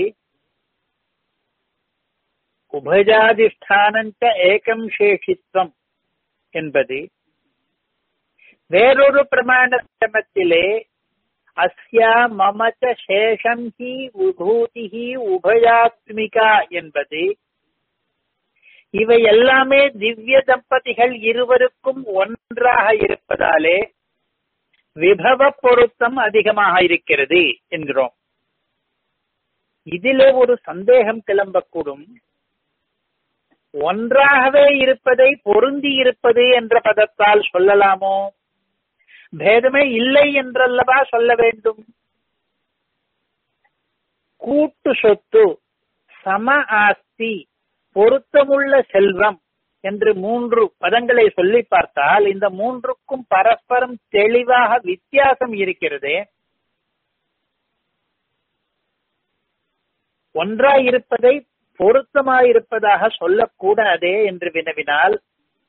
உபஜாதிஷ்டானந்த ஏகம் சேஷித்வம் என்பது வேறொரு பிரமாண கிரமத்திலே அஸ்யா மமச்ச சேஷம் ஹி விபூதி உபயாத்மிகா என்பது இவை எல்லாமே திவ்ய தம்பதிகள் இருவருக்கும் ஒன்றாக இருப்பதாலே விபவ பொருத்தம் அதிகமாக இருக்கிறது என்கிறோம் இதிலே ஒரு சந்தேகம் கிளம்பக்கூடும் ஒன்றாகவே இருப்பதை பொருந்தி இருப்பது என்ற பதத்தால் சொல்லலாமோ பேதமே இல்லை என்றல்லவா சொல்ல வேண்டும் கூட்டு சொத்து சம ஆஸ்தி பொருத்தமுள்ள செல்வம் என்று மூன்று பதங்களை சொல்லி பார்த்தால் இந்த மூன்றுக்கும் பரஸ்பரம் தெளிவாக வித்தியாசம் இருக்கிறது ஒன்றாயிருப்பதை பொருத்தமாயிருப்பதாக சொல்லக்கூடாதே என்று வினவினால்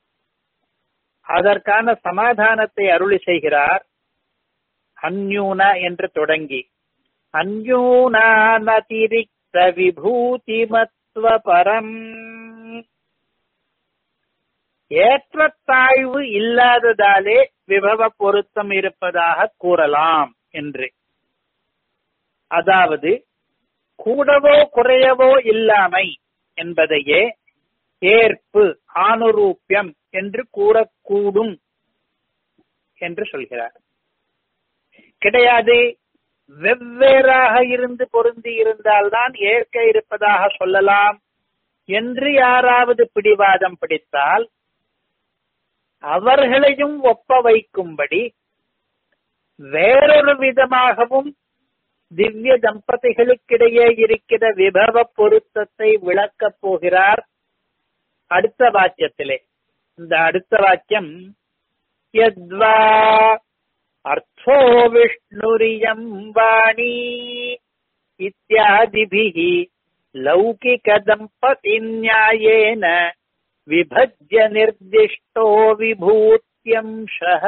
அதற்கான சமாதானத்தை அருளி செய்கிறார் அந்யூன என்று தொடங்கி அந்யூனானதிரிக்த விபூதிமத்வ பரம் ஏற்றத்தாழ்வு இல்லாததாலே விபவ பொருத்தம் இருப்பதாக கூறலாம் என்று அதாவது கூடவோ குறையவோ இல்லாமை என்பதையே ஏற்பு ஆணுரூப்பியம் என்று கூறக்கூடும் என்று சொல்கிறார் கிடையாது வெவ்வேறாக இருந்து பொருந்தி இருந்தால்தான் ஏற்க இருப்பதாக சொல்லலாம் என்று யாராவது பிடிவாதம் பிடித்தால் அவர்களையும் ஒப்ப வைக்கும்படி வேறொரு விதமாகவும் திவ்ய தம்பதிகளுக்கிடையே இருக்கிற விபவ பொருத்தத்தை விளக்கப் போகிறார் அடுத்த வாக்கியத்திலே இந்த அடுத்த வாக்கியம் யத்வா அர்த்தோ விஷ்ணுரியம் வாணி இத்தியாதிபிः லௌகிகதம்பதி நியாயேன விபஜ்ய நிர்திஷ்டோ விபூத்யம்சः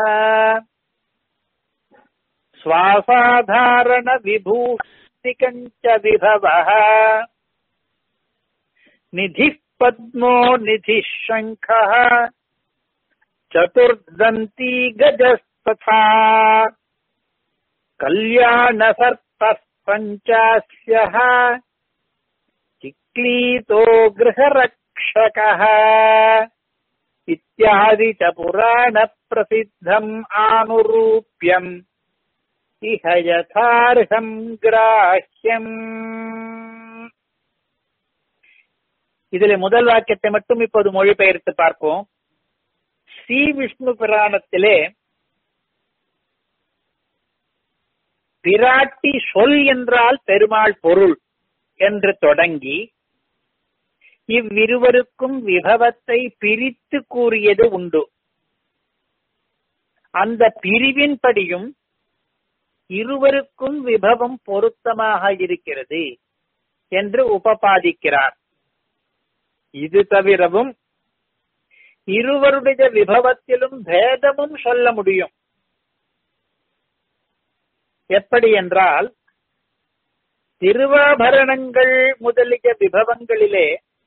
स्वासाधारण विभूतिकञ्च विभवः निधिः पद्मो निधिः शङ्खः चतुर्दन्ती गजस्तथा कल्याणसर्पः पञ्चास्यः चिक्लीतो गृहरक्षकः इत्यादि च पुराणप्रसिद्धम् आनुरूप्यम् இஹ யதார்ஹம் கிராஹ்யம் இதில் முதல் வாக்கியத்தை மட்டும் இப்போது மொழிபெயர்த்து பார்ப்போம் ஸ்ரீ விஷ்ணு புராணத்திலே பிராட்டி சொல் என்றால் பெருமாள் பொருள் என்று தொடங்கி இவ்விருவருக்கும் விபவத்தை பிரித்து கூறியது உண்டு அந்த பிரிவின்படியும் இருவருக்கும் விபவம் பொருத்தமாக இருக்கிறது என்று உபபாதிக்கிறார் இது தவிரவும் இருவருடைய விபவத்திலும் பேதமும் சொல்ல முடியும் எப்படி என்றால் திருவாபரணங்கள் முதலிய விபவங்களிலே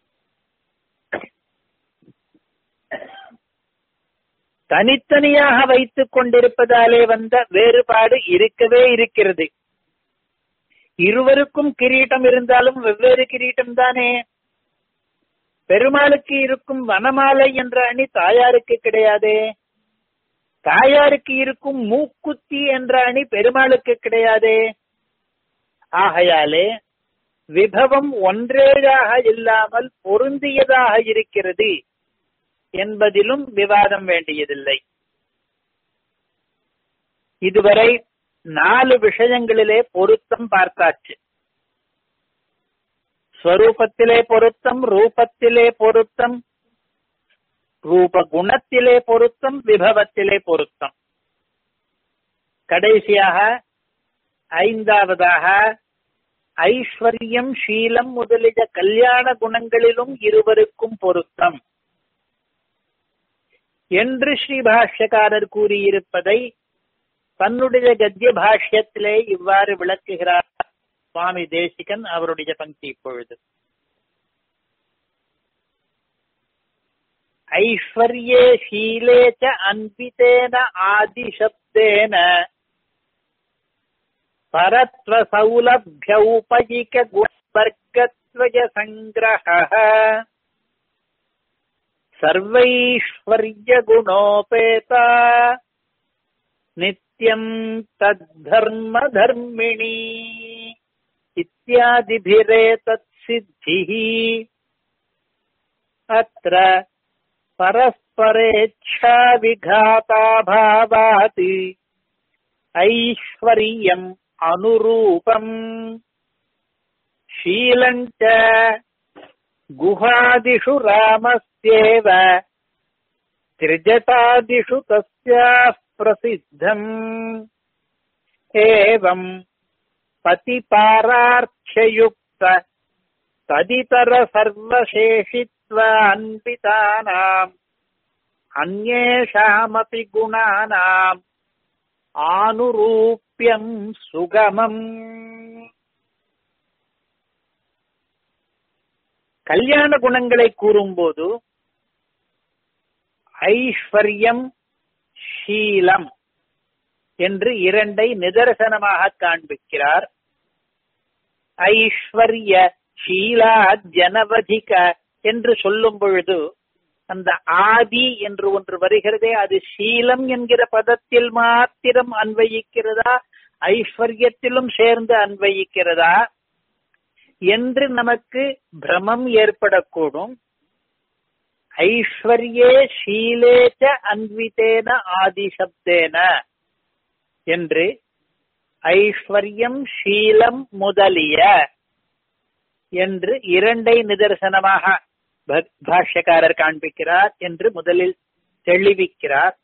தனித்தனியாக வைத்துக் கொண்டிருப்பதாலே வந்த வேறுபாடு இருக்கவே இருக்கிறது இருவருக்கும் கிரீட்டம் இருந்தாலும் வெவ்வேறு கிரீட்டம் தானே பெருமாளுக்கு இருக்கும் வனமாலை என்ற அணி தாயாருக்கு கிடையாதே தாயாருக்கு இருக்கும் மூக்குத்தி என்ற அணி பெருமாளுக்கு கிடையாதே ஆகையாலே விபவம் ஒன்றேதாக இல்லாமல் பொருந்தியதாக இருக்கிறது என்பதிலும் விவாதம் வேண்டியதில்லை இதுவரை நாலு விஷயங்களிலே பொருத்தம் பார்த்தாச்சு ஸ்வரூபத்திலே பொருத்தம் ரூபத்திலே பொருத்தம் ரூப குணத்திலே பொருத்தம் விபவத்திலே பொருத்தம் கடைசியாக ஐந்தாவதாக ஐஸ்வர்யம் சீலம் முதலிய கல்யாண குணங்களிலும் இருவருக்கும் பொருத்தம் என்று ஸ்ரீ பாஷ்யக்காரர் கூறியிருப்பதை தன்னுடைய கத்திய பாஷ்யத்திலே இவ்வாறு விளக்குகிறார் சுவாமி தேசிகன் அவருடைய பங்கி இப்பொழுது ஐஸ்வர்யே ஷீலே ச அன்பித்தேன ஆதிசப்தேன பரத்வ சௌலபிய உபயிக குணவர்க்கத்வய சங்கிரஹ सर्वैश्वर्यगुणोपेता नित्यम् तद्धर्मधर्मिणी इत्यादिभिरेतत्सिद्धिः अत्र परस्परेच्छाविघाताभावात् ऐश्वर्यम् अनुरूपम् शीलम् च गुहादिषु रामस्येव त्रिजटादिषु तस्याः प्रसिद्धम् एवम् पतिपारार्थ्ययुक्त तदितर सर्वशेषित्वान्वितानाम् अन्येषामपि गुणानाम् आनुरूप्यम् सुगमम् கல்யாண குணங்களை கூறும்போது ஐஸ்வர்யம் ஷீலம் என்று இரண்டை நிதர்சனமாக காண்பிக்கிறார் ஐஸ்வர்ய ஷீலா ஜனவதிக என்று சொல்லும் பொழுது அந்த ஆதி என்று ஒன்று வருகிறதே அது சீலம் என்கிற பதத்தில் மாத்திரம் அன்வயிக்கிறதா ஐஸ்வர்யத்திலும் சேர்ந்து அன்வயிக்கிறதா என்று நமக்கு பிரமம் ஏற்படக்கூடும் ஐஸ்வர்யே ஷீலேச்ச அன்விதேன ஆதிசப்தேன என்று ஐஸ்வர்யம் ஷீலம் முதலிய என்று இரண்டை நிதர்சனமாக பாஷ்யக்காரர் காண்பிக்கிறார் என்று முதலில் தெளிவிக்கிறார்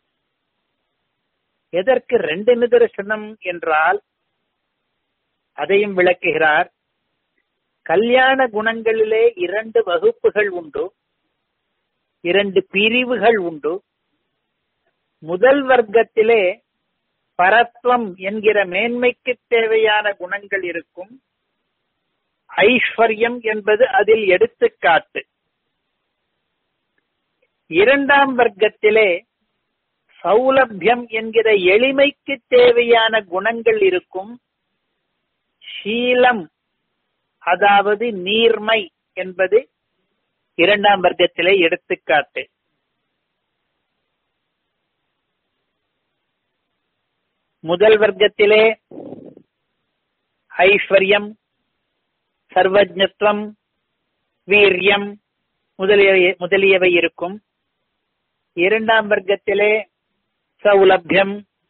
எதற்கு ரெண்டு நிதர்சனம் என்றால் அதையும் விளக்குகிறார் கல்யாண குணங்களிலே இரண்டு வகுப்புகள் உண்டு இரண்டு பிரிவுகள் உண்டு முதல் வர்க்கத்திலே பரத்வம் என்கிற மேன்மைக்கு தேவையான குணங்கள் இருக்கும் ஐஸ்வர்யம் என்பது அதில் எடுத்துக்காட்டு இரண்டாம் வர்க்கத்திலே சௌலபியம் என்கிற எளிமைக்கு தேவையான குணங்கள் இருக்கும் சீலம் அதாவது நீர்மை என்பது இரண்டாம் வர்க்கத்திலே எடுத்துக்காட்டு முதல் வர்க்கத்திலே ஐஸ்வர்யம் சர்வஜத்வம் வீரியம் முதலிய முதலியவை இருக்கும் இரண்டாம் வர்க்கத்திலே சௌலபியம்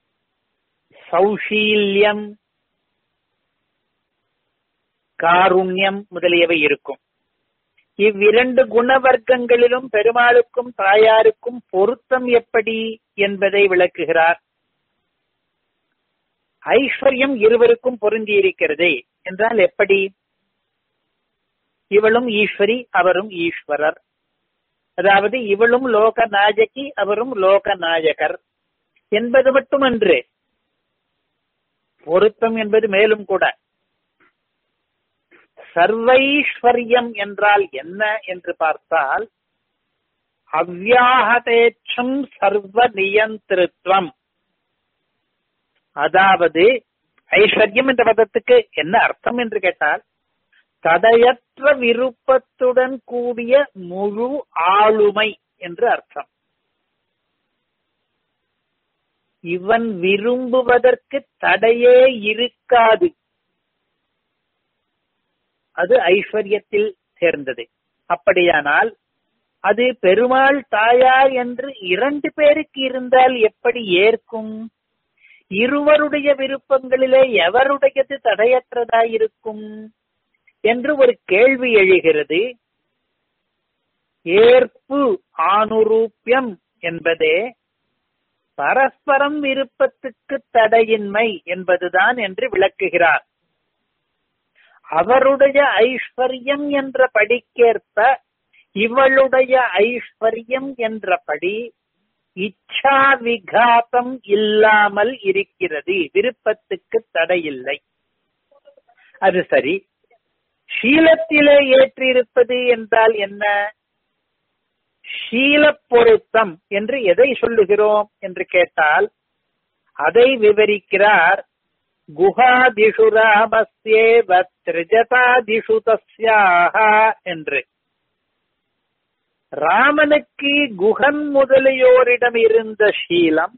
சௌஷீல்யம் காருண்யம் முதலியவை இருக்கும் இவ்விரண்டு குணவர்க்கங்களிலும் பெருமாளுக்கும் தாயாருக்கும் பொருத்தம் எப்படி என்பதை விளக்குகிறார் ஐஸ்வர்யம் இருவருக்கும் பொருந்தி இருக்கிறது என்றால் எப்படி இவளும் ஈஸ்வரி அவரும் ஈஸ்வரர் அதாவது இவளும் லோக நாயகி அவரும் லோக நாயகர் என்பது மட்டுமன்று பொருத்தம் என்பது மேலும் கூட சர்வைஸ்வர்யம் என்றால் என்ன என்று பார்த்தால் அவ்யாகதேச்சம் சர்வ நியந்திருத்வம் அதாவது ஐஸ்வர்யம் என்ற பதத்துக்கு என்ன அர்த்தம் என்று கேட்டால் தடையற்ற விருப்பத்துடன் கூடிய முழு ஆளுமை என்று அர்த்தம் இவன் விரும்புவதற்கு தடையே இருக்காது அது ஐஸ்வர்யத்தில் சேர்ந்தது அப்படியானால் அது பெருமாள் தாயார் என்று இரண்டு பேருக்கு இருந்தால் எப்படி ஏற்கும் இருவருடைய விருப்பங்களிலே எவருடையது தடையற்றதாயிருக்கும் என்று ஒரு கேள்வி எழுகிறது ஏற்பு ஆணுரூப்பியம் என்பதே பரஸ்பரம் விருப்பத்துக்கு தடையின்மை என்பதுதான் என்று விளக்குகிறார் அவருடைய ஐஸ்வர்யம் என்ற படிக்கேற்ப இவளுடைய ஐஸ்வர்யம் என்ற படி இச்சா விகாத்தம் இல்லாமல் இருக்கிறது விருப்பத்துக்கு தடையில்லை அது சரி ஷீலத்திலே ஏற்றிருப்பது என்றால் என்ன ஷீல பொருத்தம் என்று எதை சொல்லுகிறோம் என்று கேட்டால் அதை விவரிக்கிறார் குஹாதிஷு ராமஸ்யேவ திரிஜதாதிஷு தஸ்யாக என்று ராமனுக்கு குகன் முதலியோரிடம் இருந்த ஷீலம்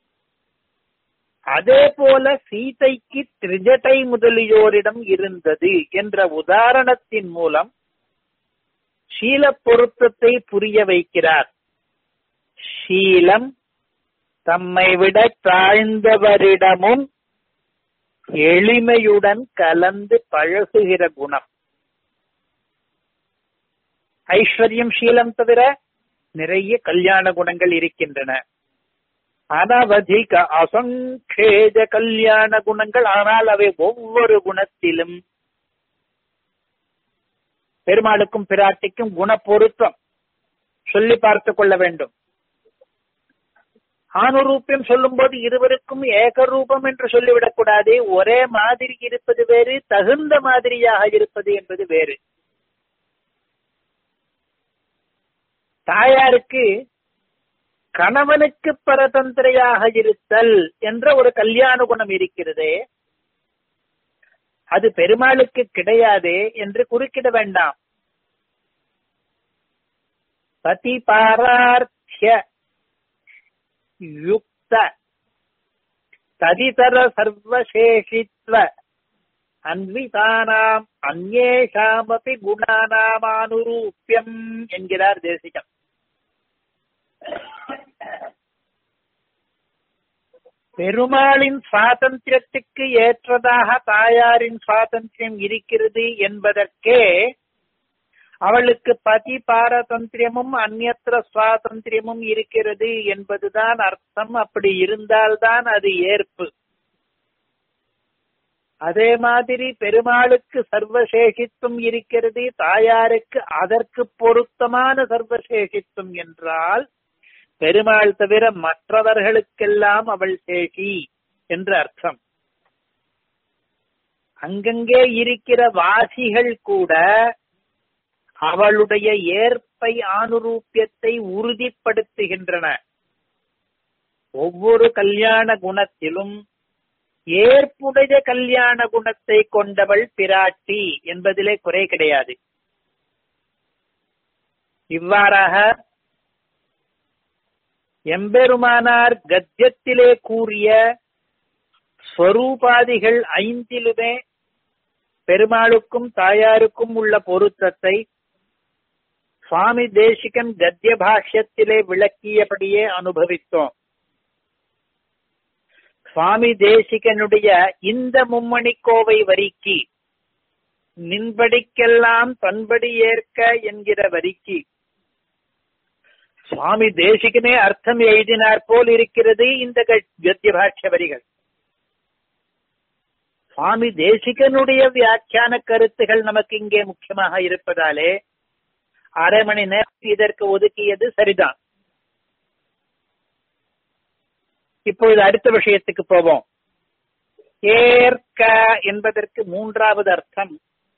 அதே போல சீதைக்கு திரிஜட்டை முதலியோரிடம் இருந்தது என்ற உதாரணத்தின் மூலம் ஷீல பொருத்தத்தை புரிய வைக்கிறார் ஷீலம் தம்மை விட தாழ்ந்தவரிடமும் எளிமையுடன் கலந்து பழகுகிற குணம் ஐஸ்வர்யம் சீலம் தவிர நிறைய கல்யாண குணங்கள் இருக்கின்றன அனவதிக அசங்கேஜ கல்யாண குணங்கள் ஆனால் அவை ஒவ்வொரு குணத்திலும் பெருமாளுக்கும் பிராட்டிக்கும் குண பொருத்தம் சொல்லி பார்த்து கொள்ள வேண்டும் ஆணுரூப்பியம் சொல்லும் போது இருவருக்கும் ஏகரூபம் என்று சொல்லிவிடக் கூடாது ஒரே மாதிரி இருப்பது வேறு தகுந்த மாதிரியாக இருப்பது என்பது வேறு தாயாருக்கு கணவனுக்கு பரதந்திரையாக இருத்தல் என்ற ஒரு கல்யாண குணம் இருக்கிறதே அது பெருமாளுக்கு கிடையாதே என்று குறுக்கிட வேண்டாம் பதி பாரார்த்திய யுக்த ததிதர சர்வசேஷித்வ அன்விதானாம் அந்நேஷாமபி குணானாமானுரூப்பியம் என்கிறார் தேசிகம் பெருமாளின் சுவாதந்திரத்துக்கு ஏற்றதாக தாயாரின் சுவாதந்திரம் இருக்கிறது என்பதற்கே அவளுக்கு பதி பாரதந்திரியமும் அந்நத்திர சுவாதந்திரியமும் இருக்கிறது என்பதுதான் அர்த்தம் அப்படி இருந்தால்தான் அது ஏற்பு அதே மாதிரி பெருமாளுக்கு சர்வசேஷித்துவம் இருக்கிறது தாயாருக்கு அதற்கு பொருத்தமான சர்வசேஷித்துவம் என்றால் பெருமாள் தவிர மற்றவர்களுக்கெல்லாம் அவள் சேஷி என்று அர்த்தம் அங்கங்கே இருக்கிற வாசிகள் கூட அவளுடைய ஏற்பை ஆணுரூப்பியத்தை உறுதிப்படுத்துகின்றன ஒவ்வொரு கல்யாண குணத்திலும் ஏற்புடைய கல்யாண குணத்தை கொண்டவள் பிராட்டி என்பதிலே குறை கிடையாது இவ்வாறாக எம்பெருமானார் கத்தியத்திலே கூறிய ஸ்வரூபாதிகள் ஐந்திலுமே பெருமாளுக்கும் தாயாருக்கும் உள்ள பொருத்தத்தை சுவாமி தேசிகன் கத்திய பாஷ்யத்திலே விளக்கியபடியே அனுபவித்தோம் சுவாமி தேசிகனுடைய இந்த மும்மணிக்கோவை வரிக்கு நின்படிக்கெல்லாம் தன்படி ஏற்க என்கிற வரிக்கு சுவாமி தேசிகனே அர்த்தம் எழுதினார் போல் இருக்கிறது இந்த கத்திய பாஷ்ய வரிகள் சுவாமி தேசிகனுடைய வியாக்கியான கருத்துகள் நமக்கு இங்கே முக்கியமாக இருப்பதாலே அரை மணி நேரம் இதற்கு ஒதுக்கியது சரிதான் இப்பொழுது அடுத்த விஷயத்துக்கு போவோம் ஏற்க என்பதற்கு மூன்றாவது அர்த்தம்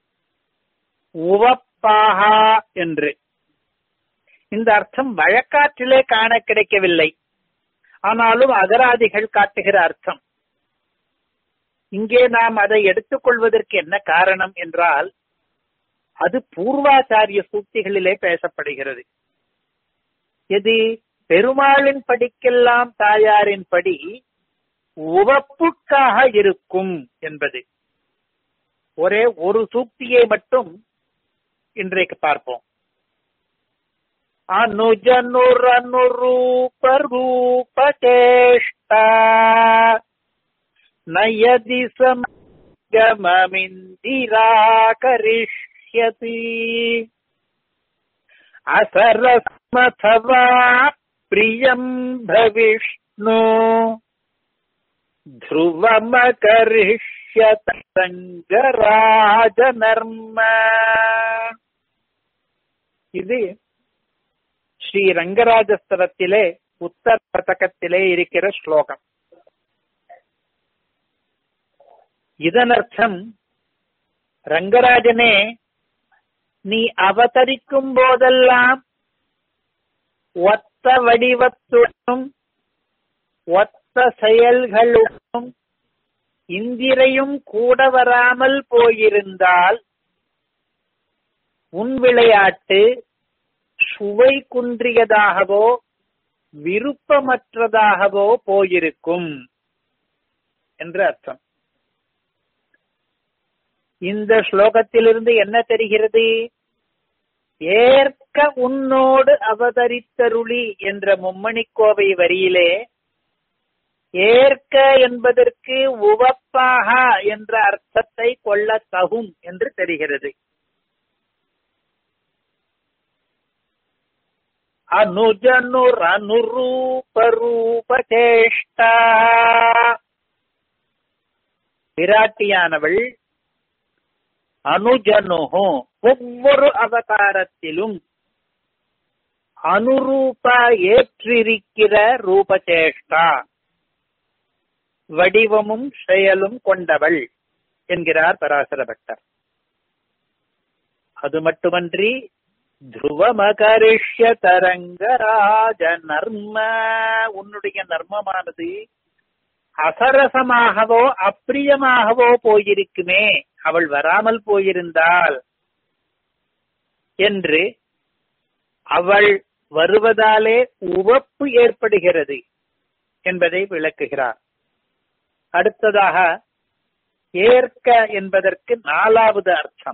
உவப்பாகா என்று இந்த அர்த்தம் வழக்காற்றிலே காண கிடைக்கவில்லை ஆனாலும் அகராதிகள் காட்டுகிற அர்த்தம் இங்கே நாம் அதை எடுத்துக்கொள்வதற்கு என்ன காரணம் என்றால் அது பூர்வாச்சாரிய சூக்திகளிலே பேசப்படுகிறது எது பெருமாளின் படிக்கெல்லாம் தாயாரின் படி உவப்புக்காக இருக்கும் என்பது ஒரே ஒரு சூக்தியை மட்டும் இன்றைக்கு பார்ப்போம் अनुजनुरनुरूप रूप चेष्टा न यदि समगममिन्दिराकरिष्यति असरसमथवा प्रियम् भविष्णु ध्रुवमकरिष्यत சங்கராஜநர்ம இது ஸ்ரீ ரங்கராஜஸ்தலத்திலே உத்தர பதக்கத்திலே இருக்கிற ஸ்லோகம் இதனர்த்தம் ரங்கராஜனே நீ அவதரிக்கும் போதெல்லாம் ஒத்த வடிவத்துடனும் ஒத்த செயல்களுடனும் இந்திரையும் கூட வராமல் போயிருந்தால் உன் விளையாட்டு சுவை குன்றியதாகவோ விருப்பமற்றதாகவோ போயிருக்கும் என்று அர்த்தம் இந்த ஸ்லோகத்திலிருந்து என்ன தெரிகிறது ஏற்க உன்னோடு அவதரித்தருளி என்ற மும்மணிக்கோவை வரியிலே ஏற்க என்பதற்கு உவப்பாக என்ற அர்த்தத்தை கொள்ள தகும் என்று தெரிகிறது அனுஜனுரனுரூபரூபேஷ்டா பிராட்டியானவள் அனுஜனுகு ஒவ்வொரு அவதாரத்திலும் அனுரூப ஏற்றிருக்கிற ரூபச்சேஷ்டா வடிவமும் செயலும் கொண்டவள் என்கிறார் பராசர பட்டர் அது மட்டுமன்றி துருவமகரிஷ்ய தரங்கராஜ நர்ம உன்னுடைய நர்மமானது அசரசமாகவோ அப்பிரியமாகவோ போயிருக்குமே அவள் வராமல் போயிருந்தாள் என்று அவள் வருவதாலே உவப்பு ஏற்படுகிறது என்பதை விளக்குகிறார் அடுத்ததாக ஏற்க என்பதற்கு நாலாவது அர்த்தம்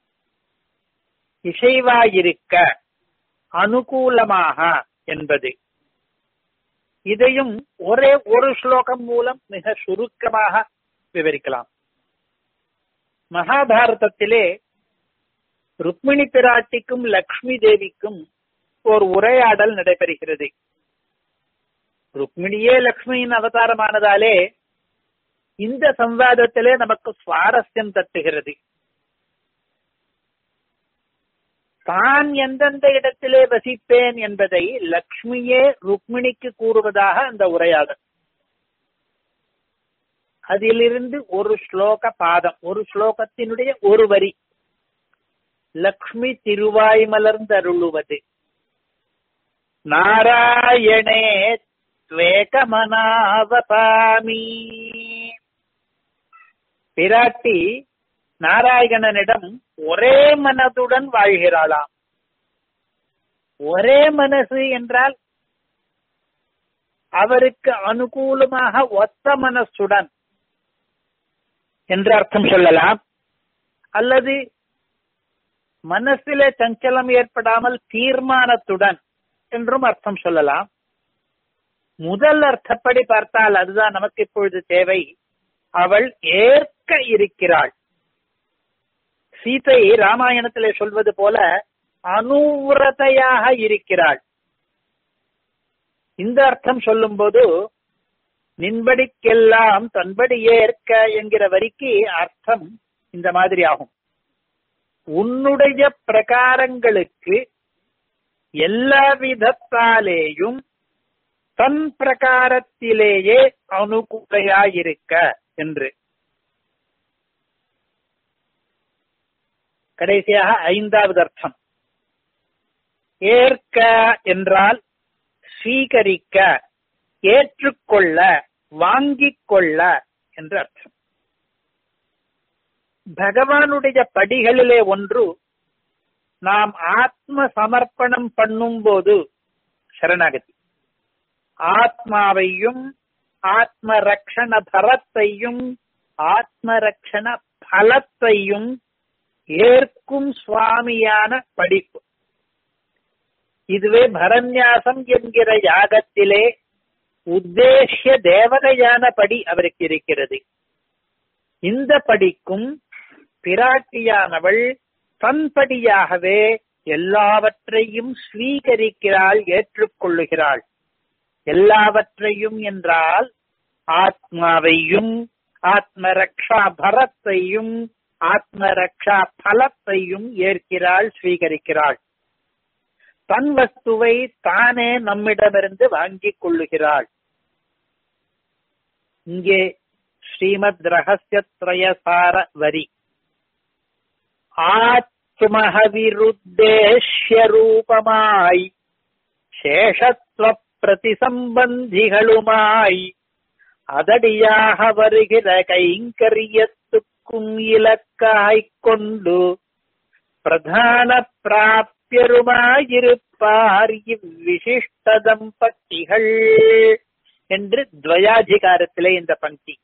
இசைவாயிருக்க அனுகூலமாக என்பது இதையும் ஒரே ஒரு ஸ்லோகம் மூலம் மிக சுருக்கமாக விவரிக்கலாம் மகாபாரதத்திலே ருக்மிணி பிராட்டிக்கும் லக்ஷ்மி தேவிக்கும் ஒரு உரையாடல் நடைபெறுகிறது ருக்மிணியே லக்ஷ்மியின் அவதாரமானதாலே இந்த சம்வாதத்திலே நமக்கு சுவாரஸ்யம் தட்டுகிறது தான் எந்தெந்த இடத்திலே வசிப்பேன் என்பதை லக்ஷ்மியே ருக்மிணிக்கு கூறுவதாக அந்த உரையாடல் அதிலிருந்து ஒரு ஸ்லோக பாதம் ஒரு ஸ்லோகத்தினுடைய ஒரு வரி லக்ஷ்மி திருவாய் மலர்ந்தருளுவது நாராயணே துவேகமனாவபாமி பிராட்டி நாராயணனிடம் ஒரே மனதுடன் வாழ்கிறாளாம் ஒரே மனசு என்றால் அவருக்கு அனுகூலமாக ஒத்த மனசுடன் என்று அர்த்தம் சொல்லலாம் அல்லது மனசிலே சஞ்சலம் ஏற்படாமல் தீர்மானத்துடன் என்றும் அர்த்தம் சொல்லலாம் முதல் அர்த்தப்படி பார்த்தால் அதுதான் நமக்கு இப்பொழுது தேவை அவள் ஏற்க இருக்கிறாள் சீதை ராமாயணத்திலே சொல்வது போல அனுவிரதையாக இருக்கிறாள் இந்த அர்த்தம் சொல்லும்போது நின்படிக்கெல்லாம் தன்படி ஏற்க என்கிற வரிக்கு அர்த்தம் இந்த மாதிரி ஆகும் உன்னுடைய பிரகாரங்களுக்கு எல்லா விதத்தாலேயும் தன் பிரகாரத்திலேயே அனுகூலையாயிருக்க என்று கடைசியாக ஐந்தாவது அர்த்தம் ஏற்க என்றால் ஸ்வீகரிக்க ஏற்றுக்கொள்ள வாங்கிக் கொள்ள என்று அர்த்தம் பகவானுடைய படிகளிலே ஒன்று நாம் ஆத்ம சமர்ப்பணம் பண்ணும் போது சரணாகதி ஆத்மாவையும் ஆத்ம ரக்ஷண பரத்தையும் ஆத்ம ரக்ஷண பலத்தையும் ஏற்கும் சுவாமியான படிப்பு இதுவே பரநியாசம் என்கிற யாகத்திலே உத்தேசிய தேவதையான படி அவருக்கு இருக்கிறது இந்த படிக்கும் பிராட்டியானவள் தன்படியாகவே எல்லாவற்றையும் ஸ்வீகரிக்கிறாள் ஏற்றுக்கொள்ளுகிறாள் எல்லாவற்றையும் என்றால் ஆத்மாவையும் ஆத்ம ரக்ஷா பரத்தையும் ஆத்ம ரக்ஷா பலத்தையும் ஏற்கிறாள் ஸ்வீகரிக்கிறாள் தன் வஸ்துவை தானே நம்மிடமிருந்து வாங்கிக் கொள்ளுகிறாள் இங்கே ஸ்ரீமத் ரகசியத்ரயசார வரி ஆத்மஹவிருத்தேஷ்ய ரூபமாய் சேஷத்வ பிரதிசம்பந்திகளுமாய் அதடியாக வருகிற கைங்கரியத்துக்கும் இலக்காய்க் கொண்டு பிரதான பிராப்பியருமாயிருப்பார் இவ்விசிஷ்ட தம்பட்டிகள் என்று துவயாதிகாரத்திலே இந்த பங்கி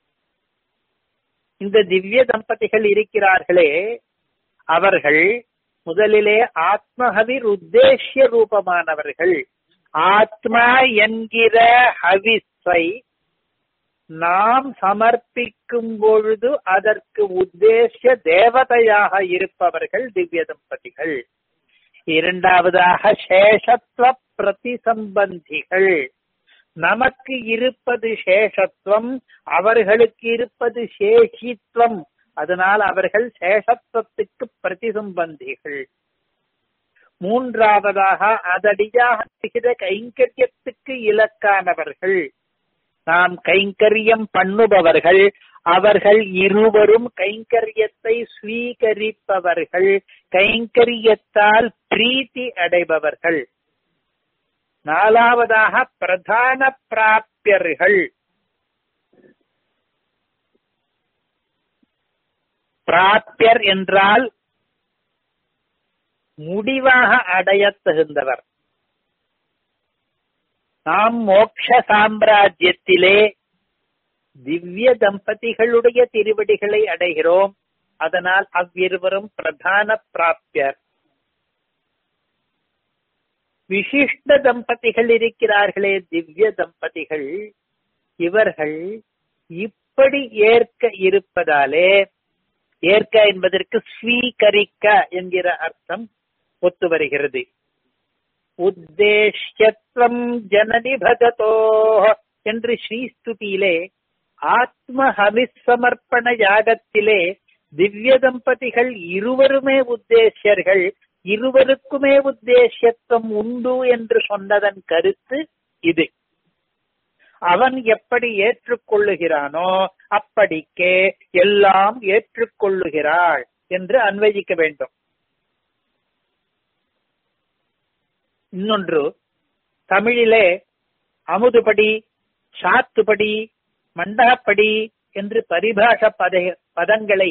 இந்த திவ்ய தம்பதிகள் இருக்கிறார்களே அவர்கள் முதலிலே ஆத்மஹவிர் உத்தேசிய ரூபமானவர்கள் ஆத்மா என்கிற ஹவிஸை நாம் சமர்ப்பிக்கும் பொழுது அதற்கு உத்தேசிய தேவதையாக இருப்பவர்கள் திவ்ய தம்பதிகள் இரண்டாவதாக சேஷத்துவ பிரதிசம்பந்திகள் நமக்கு இருப்பது சேஷத்துவம் அவர்களுக்கு இருப்பது சேஷித்வம் அதனால் அவர்கள் சேஷத்துவத்துக்கு பிரதிசம்பந்திகள் மூன்றாவதாக அதடியாக செய்கிற கைங்கரியத்துக்கு இலக்கானவர்கள் நாம் கைங்கரியம் பண்ணுபவர்கள் அவர்கள் இருவரும் கைங்கரியத்தை ஸ்வீகரிப்பவர்கள் கைங்கரியத்தால் பிரீத்தி அடைபவர்கள் நாலாவதாக பிரதான பிராப்பியர்கள் பிராப்பியர் என்றால் முடிவாக அடையத் தகுந்தவர் நாம் மோக்ஷ சாம்ராஜ்யத்திலே திவ்ய தம்பதிகளுடைய திருவடிகளை அடைகிறோம் அதனால் அவ்விருவரும் பிரதான பிராப்பியர் விசிஷ்ட தம்பதிகள் இருக்கிறார்களே திவ்ய தம்பதிகள் இவர்கள் இப்படி ஏற்க இருப்பதாலே ஏற்க என்பதற்கு ஸ்வீகரிக்க என்கிற அர்த்தம் ஒத்து வருகிறது உத்தேஷ்யத்வம் ஜனனி பகதோ என்று ஸ்ரீஸ்துதியிலே ஆத்ம ஹவிசமர்ப்பண யாகத்திலே திவ்ய தம்பதிகள் இருவருமே உத்தேசியர்கள் இருவருக்குமே உத்தேசியத்துவம் உண்டு என்று சொன்னதன் கருத்து இது அவன் எப்படி ஏற்றுக்கொள்ளுகிறானோ அப்படிக்கே எல்லாம் ஏற்றுக்கொள்ளுகிறாள் என்று அன்வயிக்க வேண்டும் இன்னொன்று தமிழிலே அமுதுபடி சாத்துபடி மண்டகப்படி என்று பரிபாஷ பத பதங்களை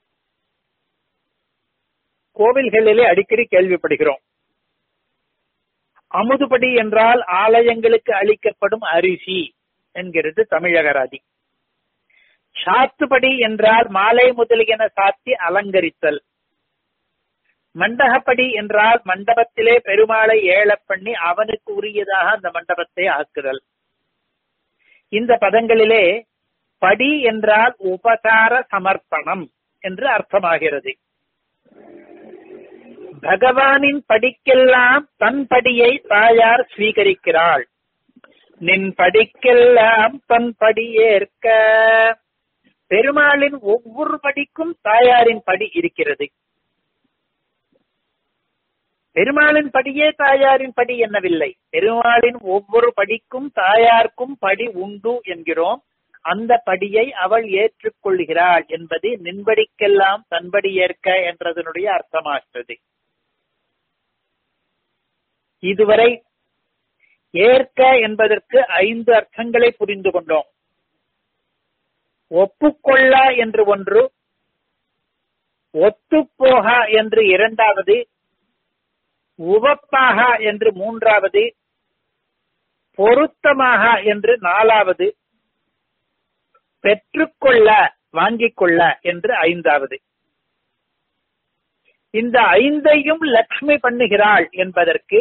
கோவில்களிலே அடிக்கடி கேள்விப்படுகிறோம் அமுதுபடி என்றால் ஆலயங்களுக்கு அளிக்கப்படும் அரிசி என்கிறது தமிழகராதி சாத்துபடி என்றால் மாலை முதலியன சாத்தி அலங்கரித்தல் மண்டகப்படி என்றால் மண்டபத்திலே பெருமாளை ஏழப் பண்ணி அவனுக்கு உரியதாக அந்த மண்டபத்தை ஆக்குதல் இந்த பதங்களிலே படி என்றால் உபகார சமர்ப்பணம் என்று அர்த்தமாகிறது பகவானின் படிக்கெல்லாம் தன் படியை தாயார் ஸ்வீகரிக்கிறாள் நின் படிக்கெல்லாம் தன் படி ஏற்க பெருமாளின் ஒவ்வொரு படிக்கும் தாயாரின் படி இருக்கிறது பெருமாளின் படியே தாயாரின் படி என்னவில்லை பெருமாளின் ஒவ்வொரு படிக்கும் தாயாருக்கும் படி உண்டு என்கிறோம் அந்த படியை அவள் ஏற்றுக்கொள்கிறாள் என்பது நின்படிக்கெல்லாம் தன்படி ஏற்க என்றதனுடைய அர்த்தமாகிறது இதுவரை ஏற்க என்பதற்கு ஐந்து அர்த்தங்களை புரிந்து கொண்டோம் ஒப்புக்கொள்ள என்று ஒன்று ஒத்துப்போக என்று இரண்டாவது உவப்பாக என்று மூன்றாவது பொருத்தமாக என்று நாலாவது பெற்றுக்கொள்ள வாங்கிக் கொள்ள என்று ஐந்தாவது இந்த ஐந்தையும் லக்ஷ்மி பண்ணுகிறாள் என்பதற்கு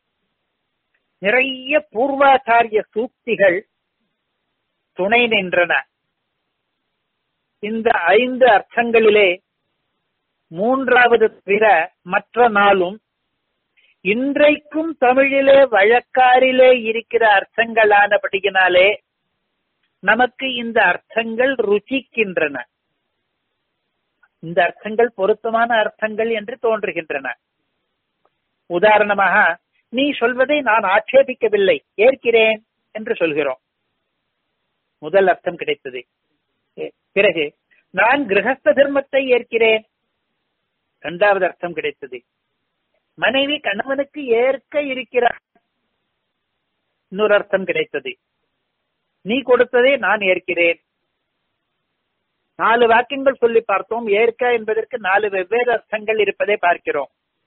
நிறைய பூர்வாச்சாரிய சூக்திகள் துணை நின்றன இந்த ஐந்து அர்த்தங்களிலே மூன்றாவது தவிர மற்ற நாளும் இன்றைக்கும் தமிழிலே வழக்காரிலே இருக்கிற அர்த்தங்களானபடியினாலே நமக்கு இந்த அர்த்தங்கள் ருச்சிக்கின்றன இந்த அர்த்தங்கள் பொருத்தமான அர்த்தங்கள் என்று தோன்றுகின்றன உதாரணமாக நீ சொல்வதை நான் ஆட்சேபிக்கவில்லை ஏற்கிறேன் என்று சொல்கிறோம் முதல் அர்த்தம் கிடைத்தது பிறகு நான் கிரகஸ்த தர்மத்தை ஏற்கிறேன் இரண்டாவது அர்த்தம் கிடைத்தது மனைவி கணவனுக்கு ஏற்க இருக்கிறார் இன்னொரு அர்த்தம் கிடைத்தது நீ கொடுத்ததை நான் ஏற்கிறேன் நாலு வாக்கியங்கள் சொல்லி பார்த்தோம் ஏற்க என்பதற்கு நாலு வெவ்வேறு அர்த்தங்கள் இருப்பதை பார்க்கிறோம்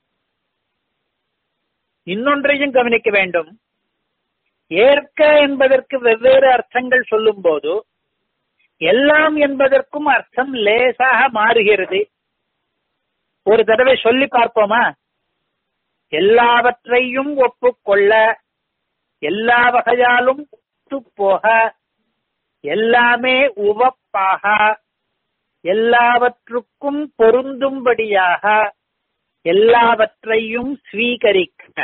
இன்னொன்றையும் கவனிக்க வேண்டும் ஏற்க என்பதற்கு வெவ்வேறு அர்த்தங்கள் சொல்லும் போது எல்லாம் என்பதற்கும் அர்த்தம் லேசாக மாறுகிறது ஒரு தடவை சொல்லி பார்ப்போமா எல்லாவற்றையும் ஒப்புக்கொள்ள எல்லா வகையாலும் போக எல்லாமே உவப்பாக எல்லாவற்றுக்கும் பொருந்தும்படியாக எல்லாவற்றையும் ஸ்வீகரிக்க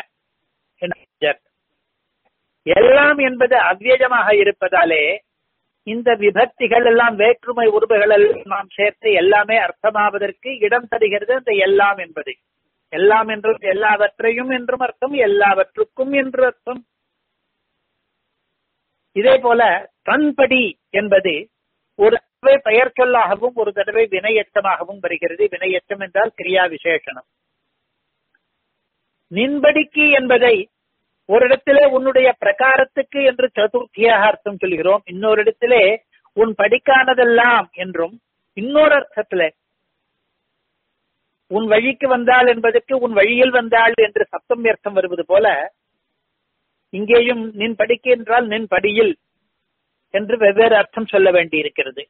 எல்லாம் என்பது அவ்வியஜமாக இருப்பதாலே இந்த விபக்திகள் எல்லாம் வேற்றுமை உருவுகள் எல்லாம் நாம் சேர்த்து எல்லாமே அர்த்தமாவதற்கு இடம் தருகிறது அந்த எல்லாம் என்பது எல்லாம் என்றும் எல்லாவற்றையும் என்றும் அர்த்தம் எல்லாவற்றுக்கும் என்று அர்த்தம் இதே போல தன்படி என்பது ஒரு தடவை பெயர் சொல்லாகவும் ஒரு தடவை வினையச்சமாகவும் வருகிறது வினையச்சம் என்றால் கிரியா விசேஷனம் நின்படிக்கு என்பதை ஒரு இடத்திலே உன்னுடைய பிரகாரத்துக்கு என்று சதுர்த்தியாக அர்த்தம் சொல்கிறோம் இன்னொரு இடத்திலே உன் படிக்கானதெல்லாம் என்றும் இன்னொரு அர்த்தத்திலே உன் வழிக்கு வந்தாள் என்பதற்கு உன் வழியில் வந்தாள் என்று சப்தம் அர்த்தம் வருவது போல இங்கேயும் நின் படிக்க என்றால் நின் படியில் என்று வெவ்வேறு அர்த்தம் சொல்ல வேண்டியிருக்கிறது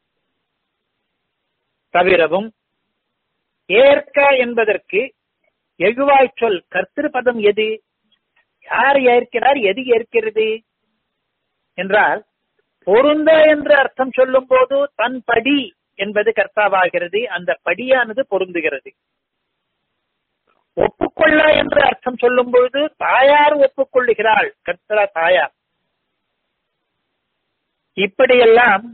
தவிரவும் ஏற்க என்பதற்கு எழுவாய் சொல் கர்த்திருப்பதம் எது யார் ஏற்கிறார் எது ஏற்கிறது என்றால் பொருந்த என்று அர்த்தம் சொல்லும் போது தன் படி என்பது கர்த்தாவாகிறது அந்த படியானது பொருந்துகிறது ஒப்புக்கொள்ள என்று அர்த்தம் சொல்லும் பொழுது தாயார் ஒப்புக்கொள்ளுகிறாள் கர்த்தரா தாயார் இப்படியெல்லாம்